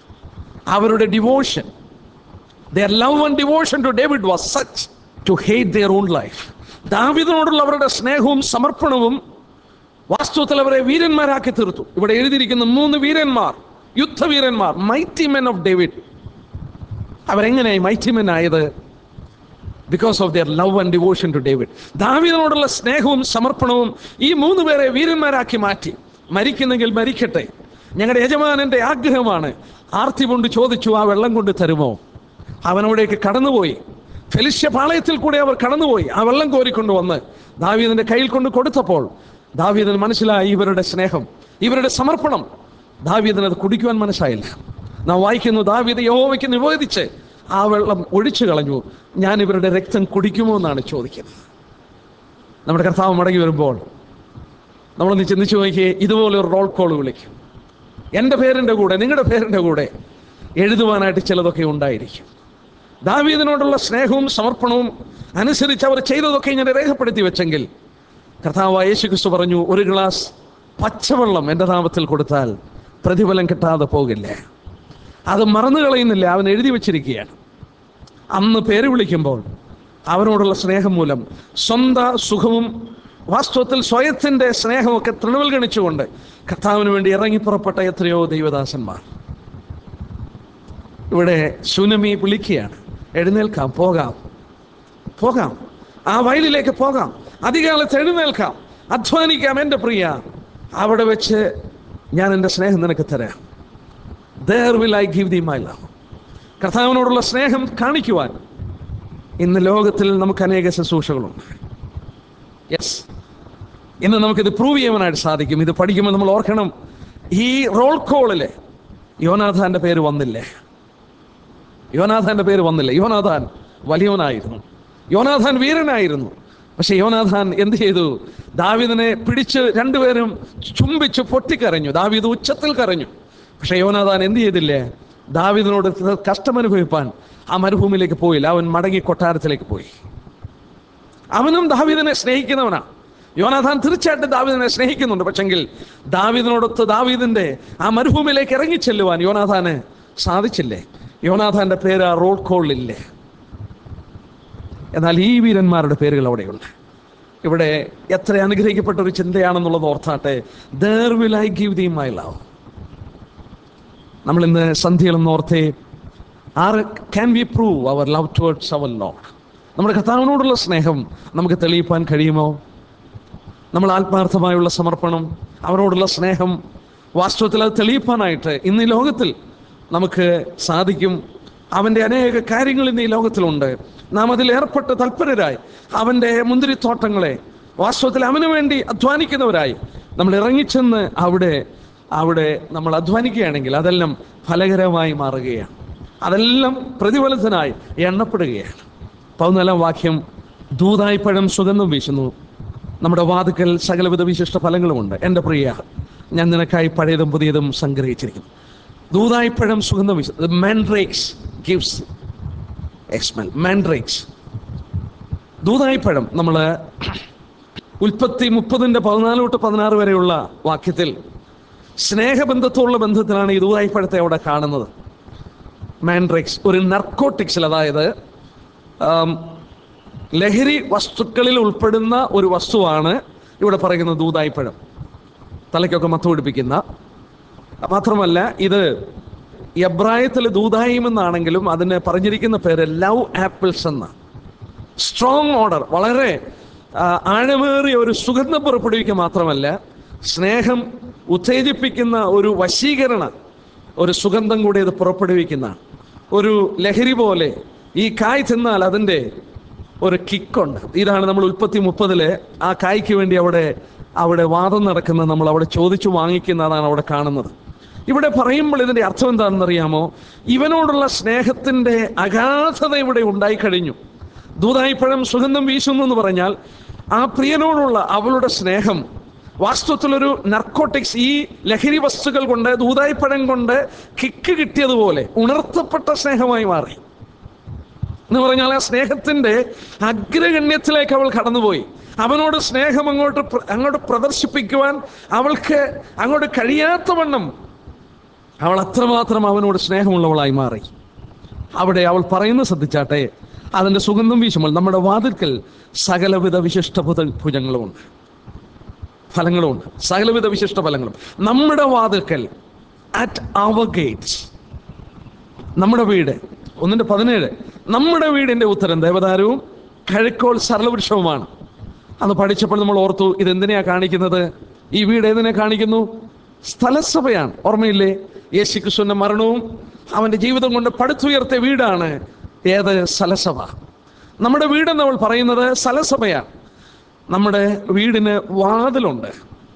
അവരുടെ devotion their love and devotion to David was such to hate their own life. ദാവിദിനോടുള്ള അവരുടെ സ്നേഹവും സമർപ്പണവും വാസ്തവത്തിൽ അവരെ വീരന്മാരാക്കി തീർത്തു ഇവിടെ എഴുതിയിരിക്കുന്ന മൂന്ന് വീരന്മാർ യുദ്ധവീരന്മാർ മൈറ്റി മെൻ ഓഫ് ഡേവിഡ് അവരെങ്ങനെയായി മൈറ്റി മെൻ ആയത് because of their love and devotion to David ദാവീദിനോടുള്ള സ്നേഹവും സമർപ്പണവും ഈ മൂന്ന് പേരെ വീരന്മാരാക്കി മാറ്റി മരിക്കുന്നെങ്കിൽ മരിക്കട്ടെ ഞങ്ങളുടെ യജമാനന്റെ ആഗ്രഹമാണ് ആർത്തി കൊണ്ട് ചോദിച്ചു ആ വെള്ളം കൊണ്ട് തരുമോ അവനവിടേക്ക് കടന്നുപോയി ഫെലിഷ്യ പാളയത്തിൽ കൂടെ അവർ കടന്നുപോയി ആ വെള്ളം കോരിക്കൊണ്ട് വന്ന് ദാവീദിന്റെ കയ്യിൽ കൊണ്ട് കൊടുത്തപ്പോൾ ദാവീദിന് മനസ്സിലായി ഇവരുടെ സ്നേഹം ഇവരുടെ സമർപ്പണം ദാവീദിന് അത് കുടിക്കുവാൻ മനസ്സായില്ല നാം വായിക്കുന്നു ദാവീദ് യഹോവയ്ക്ക് നിവേദിച്ച് ആ വെള്ളം ഒഴിച്ചു കളഞ്ഞു ഞാൻ ഇവരുടെ രക്തം കുടിക്കുമോ എന്നാണ് ചോദിക്കുന്നത് നമ്മുടെ കർത്താവ് മടങ്ങി വരുമ്പോൾ നമ്മളൊന്ന് ചിന്തിച്ചു നോക്കിയേ ഇതുപോലെ ഒരു റോൾ കോൾ വിളിക്കും എൻ്റെ പേരിൻ്റെ കൂടെ നിങ്ങളുടെ പേരിൻ്റെ കൂടെ എഴുതുവാനായിട്ട് ചിലതൊക്കെ ഉണ്ടായിരിക്കും ദാവീദിനോടുള്ള സ്നേഹവും സമർപ്പണവും അനുസരിച്ച് അവർ ചെയ്തതൊക്കെ ഇങ്ങനെ രേഖപ്പെടുത്തി വെച്ചെങ്കിൽ കർത്താവ് യേശു ക്രിസ്തു പറഞ്ഞു ഒരു ഗ്ലാസ് പച്ചവെള്ളം എൻ്റെ നാമത്തിൽ കൊടുത്താൽ പ്രതിഫലം കിട്ടാതെ പോകില്ലേ അത് മറന്നു കളയുന്നില്ല അവൻ എഴുതി വച്ചിരിക്കുകയാണ് അന്ന് പേര് വിളിക്കുമ്പോൾ അവനോടുള്ള സ്നേഹം മൂലം സ്വന്ത സുഖവും വാസ്തവത്തിൽ സ്വയത്തിൻ്റെ സ്നേഹമൊക്കെ തൃണവൽഗണിച്ചുകൊണ്ട് കർത്താവിന് വേണ്ടി ഇറങ്ങിപ്പുറപ്പെട്ട എത്രയോ ദൈവദാസന്മാർ ഇവിടെ സുനമി വിളിക്കുകയാണ് എഴുന്നേൽക്കാം പോകാം പോകാം ആ വയലിലേക്ക് പോകാം അധികാലത്ത് എഴുന്നേൽക്കാം അധ്വാനിക്കാം എൻ്റെ പ്രിയ അവിടെ വെച്ച് ഞാൻ എൻ്റെ സ്നേഹം നിനക്ക് തരാം there will I give thee my love കർത്താവിനോടുള്ള സ്നേഹം കാണിക്കുവാൻ ഇന്ന് ലോകത്തിൽ നമുക്ക് അനേക ശുശ്രൂഷകളുണ്ട് യെസ് ഇന്ന് നമുക്കിത് പ്രൂവ് ചെയ്യാനായിട്ട് സാധിക്കും ഇത് പഠിക്കുമ്പോൾ നമ്മൾ ഓർക്കണം ഈ റോൾ കോളില് യോനാഥാന്റെ പേര് വന്നില്ലേ യോനാഥാന്റെ പേര് വന്നില്ല യോനാഥാൻ വലിയവനായിരുന്നു യോനാഥാൻ വീരനായിരുന്നു പക്ഷെ യോനാഥാൻ എന്ത് ചെയ്തു ദാവീദിനെ പിടിച്ച് രണ്ടുപേരും ചുംബിച്ച് പൊട്ടിക്കരഞ്ഞു ദാവീദ് ഉച്ചത്തിൽ കരഞ്ഞു പക്ഷെ യോനാഥാൻ എന്ത് ചെയ്തില്ലേ ദാവീദിനോട് കഷ്ടമനുഭവിപ്പാൻ ആ മരുഭൂമിയിലേക്ക് പോയില്ല അവൻ മടങ്ങി കൊട്ടാരത്തിലേക്ക് പോയി അവനും ദാവീദിനെ സ്നേഹിക്കുന്നവനാണ് യോനാഥാൻ തീർച്ചയായിട്ടും ദാവീദിനെ സ്നേഹിക്കുന്നുണ്ട് പക്ഷെങ്കിൽ ദാവീദിനോടൊത്ത് ദാവീദിന്റെ ആ മരുഭൂമിയിലേക്ക് ഇറങ്ങിച്ചെല്ലുവാൻ യോനാഥാന് സാധിച്ചില്ലേ യോനാഥാന്റെ പേര് ആ റോൾ കോളിലില്ലേ എന്നാൽ ഈ വീരന്മാരുടെ പേരുകൾ അവിടെയുണ്ട് ഇവിടെ എത്ര അനുഗ്രഹിക്കപ്പെട്ട ഒരു ചിന്തയാണെന്നുള്ളത് ഓർത്താട്ടെ there will I give thee my love നമ്മൾ ഇന്ന് സന്ധ്യകളെന്ന് ഓർത്തേ or can we prove our love towards our lord നമ്മുടെ കർത്താവിനോടുള്ള സ്നേഹം നമുക്ക് തെളിയിപ്പാൻ കഴിയുമോ നമ്മൾ ആത്മാർത്ഥമായുള്ള സമർപ്പണം അവരോടുള്ള സ്നേഹം വാസ്തവത്തിൽ അത് തെളിയിപ്പാനായിട്ട് ഇന്ന് ഈ ലോകത്തിൽ നമുക്ക് സാധിക്കും അവൻ്റെ അനേക കാര്യങ്ങൾ ഇന്ന് ഈ ലോകത്തിലുണ്ട് നാം അതിൽ ഏർപ്പെട്ട് തൽപരരായി അവൻ്റെ മുന്തിരിത്തോട്ടങ്ങളെ വാസ്തവത്തിൽ അവന് വേണ്ടി അധ്വാനിക്കുന്നവരായി നമ്മൾ ഇറങ്ങിച്ചെന്ന് അവിടെ അവിടെ നമ്മൾ അധ്വാനിക്കുകയാണെങ്കിൽ അതെല്ലാം ഫലകരമായി മാറുകയാണ് അതെല്ലാം പ്രതിഫലത്തിനായി എണ്ണപ്പെടുകയാണ് പതിനാലാം വാക്യം ദൂതായി പഴം സുഗന്ധം വീശുന്നു നമ്മുടെ വാതുക്കൽ സകലവിധ വിശിഷ്ട ഫലങ്ങളുമുണ്ട് എൻ്റെ പ്രിയ ഞാൻ നിനക്കായി പഴയതും പുതിയതും സംഗ്രഹിച്ചിരിക്കുന്നു ദൂതായി പഴം സുഗന്ധം വീശുന്നു മാൻഡ്രേക്സ് ഗിവ്സ് എക്സ്മെൽ മാൻഡ്രേക്സ് ദൂതായി പഴം നമ്മൾ ഉൽപ്പത്തി മുപ്പതിൻ്റെ പതിനാല് തൊട്ട് പതിനാറ് വരെയുള്ള വാക്യത്തിൽ സ്നേഹബന്ധത്തോടുള്ള ബന്ധത്തിലാണ് ഈ ദൂതായി പഴത്തെ അവിടെ കാണുന്നത് മാൻഡ്രേക്സ് ഒരു നർക്കോട്ടിക്സിൽ അതായത് ആം, ലഹരി വസ്തുക്കളിൽ ഉൾപ്പെടുന്ന ഒരു വസ്തുവാണ് ഇവിടെ പറയുന്ന ദൂതായിപ്പഴം തലയ്ക്കൊക്കെ മത്ത് പിടിപ്പിക്കുന്ന മാത്രമല്ല ഇത് എബ്രായത്തിൽ ദൂതായും എന്നാണെങ്കിലും അതിന് പറഞ്ഞിരിക്കുന്ന പേര് ലവ് ആപ്പിൾസ് എന്ന സ്ട്രോങ് ഓർഡർ വളരെ ആ, ആഴമേറിയ ഒരു സുഗന്ധം പുറപ്പെടുവിക്കുക മാത്രമല്ല സ്നേഹം ഉത്തേജിപ്പിക്കുന്ന ഒരു വശീകരണ ഒരു സുഗന്ധം കൂടി ഇത് പുറപ്പെടുവിക്കുന്ന ഒരു ലഹരി പോലെ ഈ കായ് തിന്നാൽ അതിൻ്റെ ഒരു കിക്കുണ്ട് ഇതാണ് നമ്മൾ ഉൽപ്പത്തി മുപ്പതില് ആ കായ്ക്ക് വേണ്ടി അവിടെ അവിടെ വാദം നടക്കുന്നത് നമ്മൾ അവിടെ ചോദിച്ചു വാങ്ങിക്കുന്നതാണ് അവിടെ കാണുന്നത് ഇവിടെ പറയുമ്പോൾ ഇതിന്റെ അർത്ഥം എന്താണെന്ന് അറിയാമോ ഇവനോടുള്ള സ്നേഹത്തിന്റെ അഗാധത ഇവിടെ ഉണ്ടായി കഴിഞ്ഞു ദൂതായിപ്പഴം സുഗന്ധം വീശുന്നു എന്ന് പറഞ്ഞാൽ ആ പ്രിയനോടുള്ള അവളുടെ സ്നേഹം വാസ്തവത്തിലൊരു നർക്കോട്ടിക്സ് ഈ ലഹരി വസ്തുക്കൾ കൊണ്ട് ദൂതായിപ്പഴം കൊണ്ട് കിക്ക് കിട്ടിയതുപോലെ ഉണർത്തപ്പെട്ട സ്നേഹമായി മാറി എന്ന് പറഞ്ഞാൽ ആ സ്നേഹത്തിന്റെ അഗ്രഗണ്യത്തിലേക്ക് അവൾ കടന്നുപോയി അവനോട് സ്നേഹം അങ്ങോട്ട് പ്ര- അങ്ങോട്ട് പ്രദർശിപ്പിക്കുവാൻ അവൾക്ക് അങ്ങോട്ട് കഴിയാത്ത വണ്ണം അവൾ അത്രമാത്രം അവനോട് സ്നേഹമുള്ളവളായി മാറി അവിടെ അവൾ പറയുന്നത് ശ്രദ്ധിച്ചാട്ടെ അതിന്റെ സുഗന്ധം വീശുമ്പോൾ നമ്മുടെ വാതിൽക്കൽ സകലവിധ വിശിഷ്ട ഭുത- ഭുജങ്ങളുമുണ്ട് ഫലങ്ങളുമുണ്ട് സകലവിധ വിശിഷ്ട ഫലങ്ങളും നമ്മുടെ വാതിൽക്കൽ അറ്റ് അവർ ഗേറ്റ്സ് നമ്മുടെ വീട് ഒന്നിന്റെ പതിനേഴ് നമ്മുടെ വീടിന്റെ ഉത്തരം ദേവദാരവും കഴുക്കോൾ സരളവൃക്ഷവുമാണ് അന്ന് പഠിച്ചപ്പോൾ നമ്മൾ ഓർത്തു ഇതെന്തിനെയാ കാണിക്കുന്നത് ഈ വീട് ഏതിനെ കാണിക്കുന്നു സ്ഥലസഭയാണ് ഓർമ്മയില്ലേ യേശു ക്രിസ്തുവിന്റെ മരണവും അവന്റെ ജീവിതം കൊണ്ട് പടുത്തുയർത്തിയ വീടാണ് ഏത് സ്ഥലസഭ നമ്മുടെ വീടെന്ന് അവൾ പറയുന്നത് സ്ഥലസഭയാണ് നമ്മുടെ വീടിന് വാതിലുണ്ട്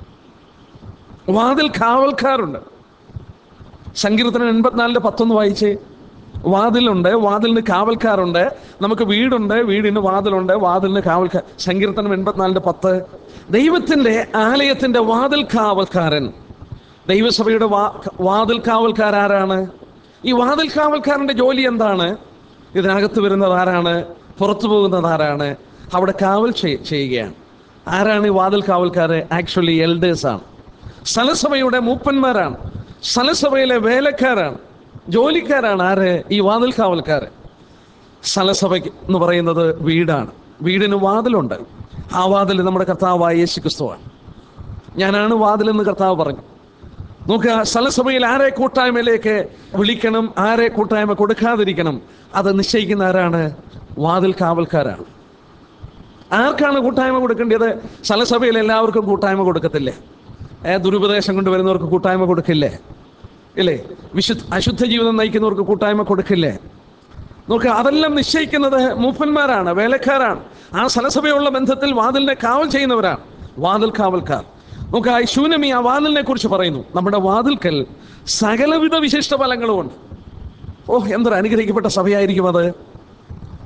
വാതിൽ കാവൽക്കാരുണ്ട് സങ്കീർത്തനം എൺപത്തിനാലിന്റെ പത്തൊന്ന് വായിച്ചേ വാതിലുണ്ട് വാതിലിന് കാവൽക്കാരുണ്ട് നമുക്ക് വീടുണ്ട് വീടിന് വാതിലുണ്ട് വാതിലിന് കാവൽക്കാർ സങ്കീർത്തനം എൺപത്തിനാലിന്റെ പത്ത് ദൈവത്തിന്റെ ആലയത്തിന്റെ വാതിൽ കാവൽക്കാരൻ ദൈവസഭയുടെ വാ വാതിൽ കാവൽക്കാരാരാണ് ഈ വാതിൽ കാവൽക്കാരന്റെ ജോലി എന്താണ് ഇതിനകത്ത് വരുന്നത് ആരാണ് പുറത്തു പോകുന്നത് ആരാണ് അവിടെ കാവൽ ചെയ്- ചെയ്യുകയാണ് ആരാണ് ഈ വാതിൽ കാവൽക്കാര് ആക്ച്വലി എൽഡേഴ്സ് ആണ് സ്ഥലസഭയുടെ മൂപ്പന്മാരാണ് സ്ഥലസഭയിലെ വേലക്കാരാണ് ജോലിക്കാരാണ് ആര് ഈ വാതിൽ കാവൽക്കാര് സ്ഥലസഭ എന്ന് പറയുന്നത് വീടാണ് വീടിന് വാതിലുണ്ട് ആ വാതിൽ നമ്മുടെ കർത്താവായ യേശു ക്രിസ്തുവാണ് ഞാനാണ് വാതിലെന്ന് കർത്താവ് പറഞ്ഞു നോക്കുക സ്ഥലസഭയിൽ ആരെ കൂട്ടായ്മയിലേക്ക് വിളിക്കണം ആരെ കൂട്ടായ്മ കൊടുക്കാതിരിക്കണം അത് നിശ്ചയിക്കുന്ന ആരാണ് വാതിൽ കാവൽക്കാരാണ് ആർക്കാണ് കൂട്ടായ്മ കൊടുക്കേണ്ടത് സ്ഥലസഭയിൽ എല്ലാവർക്കും കൂട്ടായ്മ കൊടുക്കത്തില്ലേ ഏ ദുരുപദേശം കൊണ്ടുവരുന്നവർക്ക് കൂട്ടായ്മ കൊടുക്കില്ലേ ഇല്ലേ വിശുദ്ധ അശുദ്ധ ജീവിതം നയിക്കുന്നവർക്ക് കൂട്ടായ്മ കൊടുക്കില്ലേ നോക്കുക അതെല്ലാം നിശ്ചയിക്കുന്നത് മൂപ്പന്മാരാണ് വേലക്കാരാണ് ആ സ്ഥലസഭയുള്ള ബന്ധത്തിൽ വാതിലിനെ കാവൽ ചെയ്യുന്നവരാണ് വാതിൽ കാവൽക്കാർ നോക്കുക ഈ ശൂനമി ആ വാതിലിനെ കുറിച്ച് പറയുന്നു നമ്മുടെ വാതിൽക്കൽ സകലവിധ വിശിഷ്ട ഫലങ്ങളുമുണ്ട് ഓ എന്തൊരു അനുഗ്രഹിക്കപ്പെട്ട സഭയായിരിക്കും അത്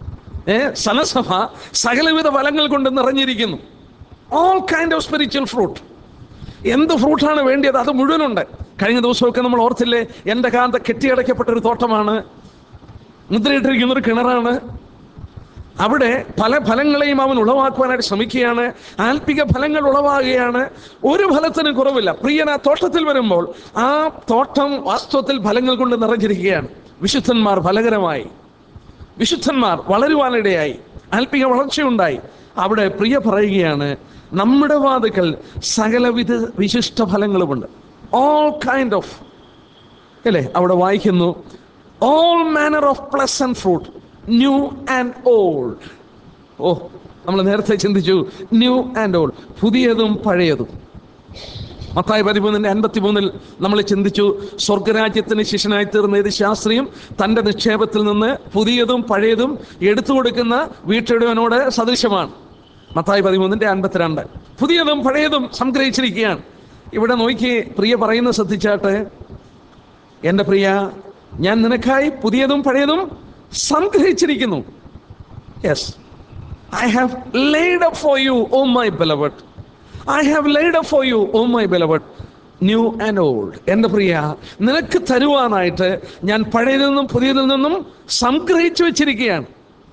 ഏ സനസഭ സകലവിധ ഫലങ്ങൾ കൊണ്ട് നിറഞ്ഞിരിക്കുന്നു all kind of spiritual fruit എന്ത് ഫ്രൂട്ടാണ് വേണ്ടിയത് അത് മുഴുവനുണ്ട് കഴിഞ്ഞ ദിവസമൊക്കെ നമ്മൾ ഓർത്തില്ലേ എൻ്റെ കാന്ത കെട്ടിയടയ്ക്കപ്പെട്ട ഒരു തോട്ടമാണ് മുദ്രയിട്ടിരിക്കുന്ന ഒരു കിണറാണ് അവിടെ പല ഫലങ്ങളെയും അവൻ ഉളവാക്കുവാനായിട്ട് ശ്രമിക്കുകയാണ് ആൽപ്പിക ഫലങ്ങൾ ഉളവാകുകയാണ് ഒരു ഫലത്തിനും കുറവില്ല പ്രിയൻ ആ തോട്ടത്തിൽ വരുമ്പോൾ ആ തോട്ടം വാസ്തവത്തിൽ ഫലങ്ങൾ കൊണ്ട് നിറഞ്ഞിരിക്കുകയാണ് വിശുദ്ധന്മാർ ഫലകരമായി വിശുദ്ധന്മാർ വളരുവാനിടയായി ആൽപ്പിക വളർച്ചയുണ്ടായി അവിടെ പ്രിയ പറയുകയാണ് നമ്മുടെ വാതുക്കൾ സകലവിധ വിശിഷ്ട ഫലങ്ങളുമുണ്ട് ഓൾ കൈൻഡ് ഓഫ് അല്ലേ അവിടെ വായിക്കുന്നു all manner of plus and fruit new and old O നമ്മൾ നേരത്തെ ചിന്തിച്ചു ന്യൂ ആൻഡ് ഓൾഡ് പുതിയതും പഴയതും മത്തായി പതിമൂന്നിന്റെ അൻപത്തി മൂന്നിൽ നമ്മൾ ചിന്തിച്ചു സ്വർഗരാജ്യത്തിന് ശിഷ്യനായി തീർന്ന ഏത് ശാസ്ത്രിയും തന്റെ നിക്ഷേപത്തിൽ നിന്ന് പുതിയതും പഴയതും എടുത്തു കൊടുക്കുന്ന വീട്ടുടവനോട് സദൃശമാണ് മത്തായി പതിമൂന്നിന്റെ അൻപത്തിരണ്ട് പുതിയതും പഴയതും സംഗ്രഹിച്ചിരിക്കുകയാണ് ഇവിടെ നോക്കി പ്രിയ പറയുന്ന ശ്രദ്ധിച്ചാട്ട് എൻ്റെ പ്രിയ ഞാൻ നിനക്കായി പുതിയതും പഴയതും സംഗ്രഹിച്ചിരിക്കുന്നു yes I have laid up for you O my beloved I have laid up for you O my beloved new and old എൻ്റെ പ്രിയ നിനക്ക് തരുവാനായിട്ട് ഞാൻ പഴയതിൽ നിന്നും പുതിയതിൽ നിന്നും സംഗ്രഹിച്ചു വെച്ചിരിക്കുകയാണ്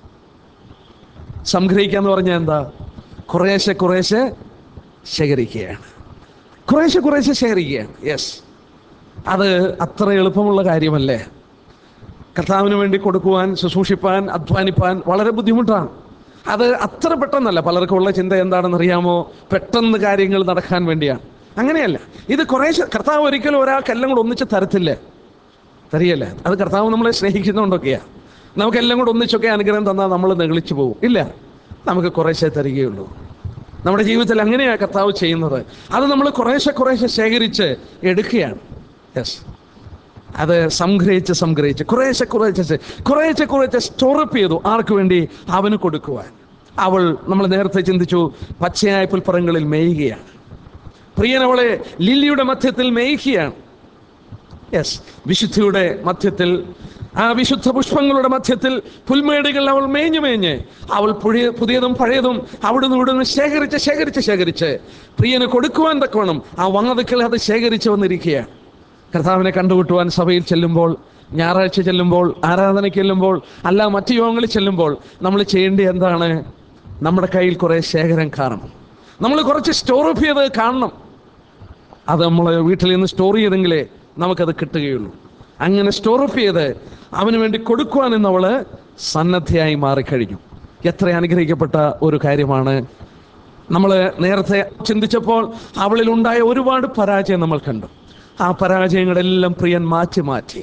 സംഗ്രഹിക്കുക എന്ന് പറഞ്ഞാൽ എന്താ കുറേശ്ശെ കുറേശ്ശെ ശേഖരിക്കുകയാണ് കുറേശ്ശെ കുറേശ്ശെ ശേഖരിക്കുകയാണ് യെസ് അത് അത്ര എളുപ്പമുള്ള കാര്യമല്ലേ കർത്താവിന് വേണ്ടി കൊടുക്കുവാൻ ശുശ്രൂഷിപ്പാൻ അധ്വാനിപ്പാൻ വളരെ ബുദ്ധിമുട്ടാണ് അത് അത്ര പെട്ടെന്നല്ല പലർക്കും ഉള്ള ചിന്ത എന്താണെന്ന് അറിയാമോ പെട്ടെന്ന് കാര്യങ്ങൾ നടക്കാൻ വേണ്ടിയാണ് അങ്ങനെയല്ല ഇത് കുറേശ്ശെ കർത്താവ് ഒരിക്കലും ഒരാൾക്ക് എല്ലാം കൂടെ ഒന്നിച്ച് തരത്തില്ല തരികയല്ലേ അത് കർത്താവ് നമ്മളെ സ്നേഹിക്കുന്നതുകൊണ്ടൊക്കെയാ നമുക്കെല്ലാം കൂടെ ഒന്നിച്ചൊക്കെ അനുഗ്രഹം തന്നാൽ നമ്മൾ നെളിച്ചു പോകും ഇല്ല നമുക്ക് കുറേശ്ശെ തരികയുള്ളൂ നമ്മുടെ ജീവിതത്തിൽ അങ്ങനെയാണ് കർത്താവ് ചെയ്യുന്നത് അത് നമ്മൾ കുറേശ്ശെ കുറേശ്ശെ ശേഖരിച്ച് എടുക്കുകയാണ് യെസ് അത് സംഗ്രഹിച്ച് സംഗ്രഹിച്ച് കുറേശ്ശെ കുറേശ്ശെ കുറേശ്ശെ കുറേശ്ശെ സ്റ്റോറപ്പ് ചെയ്തു ആർക്ക് വേണ്ടി അവന് കൊടുക്കുവാൻ അവൾ നമ്മൾ നേരത്തെ ചിന്തിച്ചു പച്ചയായ പുൽപ്പറങ്ങളിൽ മേയുകയാണ് പ്രിയൻ അവളെ ലില്ലിയുടെ മധ്യത്തിൽ മേയ്ക്കുകയാണ് യെസ് വിശുദ്ധിയുടെ മധ്യത്തിൽ ആ വിശുദ്ധ പുഷ്പങ്ങളുടെ മധ്യത്തിൽ പുൽമേടുകൾ അവൾ മേഞ്ഞു മേഞ്ഞ് അവൾ പുതിയ പുതിയതും പഴയതും അവിടുന്ന് ഇവിടുന്ന് ശേഖരിച്ച് ശേഖരിച്ച് ശേഖരിച്ച് പ്രിയന് കൊടുക്കുവാൻ തക്കവണ്ണം ആ വന്നതുക്കൾ അത് ശേഖരിച്ച് വന്നിരിക്കുകയാണ് കർത്താവിനെ കണ്ടുമുട്ടുവാൻ സഭയിൽ ചെല്ലുമ്പോൾ ഞായറാഴ്ച ചെല്ലുമ്പോൾ ആരാധനയ്ക്ക് ചെല്ലുമ്പോൾ അല്ല മറ്റു യോഗങ്ങളിൽ ചെല്ലുമ്പോൾ നമ്മൾ ചെയ്യേണ്ടത് എന്താണ് നമ്മുടെ കയ്യിൽ കുറേ ശേഖരം കാണണം നമ്മൾ കുറച്ച് സ്റ്റോറപ്പ് ചെയ്ത് കാണണം അത് നമ്മൾ വീട്ടിൽ നിന്ന് സ്റ്റോർ ചെയ്തെങ്കിലേ നമുക്കത് കിട്ടുകയുള്ളൂ അങ്ങനെ സ്റ്റോറപ്പ് ചെയ്ത് അവന് വേണ്ടി കൊടുക്കുവാൻ എന്നവള് സന്നദ്ധയായി മാറിക്കഴിഞ്ഞു എത്ര അനുഗ്രഹിക്കപ്പെട്ട ഒരു കാര്യമാണ് നമ്മൾ നേരത്തെ ചിന്തിച്ചപ്പോൾ അവളിൽ ഉണ്ടായ ഒരുപാട് പരാജയം നമ്മൾ കണ്ടു ആ പരാജയങ്ങളെല്ലാം പ്രിയൻ മാറ്റി മാറ്റി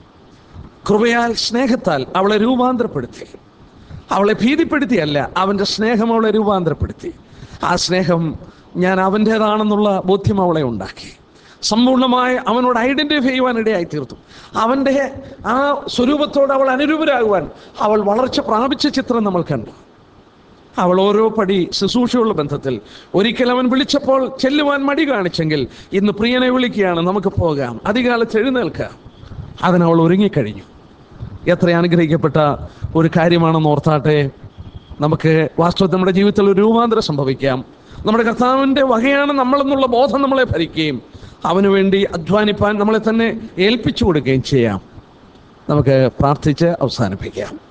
കൃപയാൽ സ്നേഹത്താൽ അവളെ രൂപാന്തരപ്പെടുത്തി അവളെ ഭീതിപ്പെടുത്തിയല്ല അവൻ്റെ സ്നേഹം അവളെ രൂപാന്തരപ്പെടുത്തി ആ സ്നേഹം ഞാൻ അവൻ്റേതാണെന്നുള്ള ബോധ്യം അവളെ ഉണ്ടാക്കി സമ്പൂർണ്ണമായി അവനോട് ഐഡന്റിഫൈ ചെയ്യുവാൻ ഇടയായി തീർത്തു അവൻ്റെ ആ സ്വരൂപത്തോട് അവൾ അനുരൂപരാകുവാൻ അവൾ വളർച്ച പ്രാപിച്ച ചിത്രം നമ്മൾ കണ്ടു അവൾ ഓരോ പടി ശുശ്രൂഷയുള്ള ബന്ധത്തിൽ ഒരിക്കൽ അവൻ വിളിച്ചപ്പോൾ ചെല്ലുവാൻ മടി കാണിച്ചെങ്കിൽ ഇന്ന് പ്രിയനെ വിളിക്കുകയാണ് നമുക്ക് പോകാം അധികാലത്ത് എഴുന്നേൽക്കാം അതിനവൾ ഒരുങ്ങിക്കഴിഞ്ഞു എത്ര അനുഗ്രഹിക്കപ്പെട്ട ഒരു കാര്യമാണെന്ന് ഓർത്താട്ടെ നമുക്ക് വാസ്തവത്തിൽ നമ്മുടെ ജീവിതത്തിൽ ഒരു രൂപാന്തരം സംഭവിക്കാം നമ്മുടെ കർത്താവിൻ്റെ വകയാണ് നമ്മളെന്നുള്ള ബോധം നമ്മളെ ഭരിക്കുകയും അവന് വേണ്ടി അധ്വാനിപ്പാൻ നമ്മളെ തന്നെ ഏൽപ്പിച്ചു കൊടുക്കുകയും ചെയ്യാം നമുക്ക് പ്രാർത്ഥിച്ച് അവസാനിപ്പിക്കാം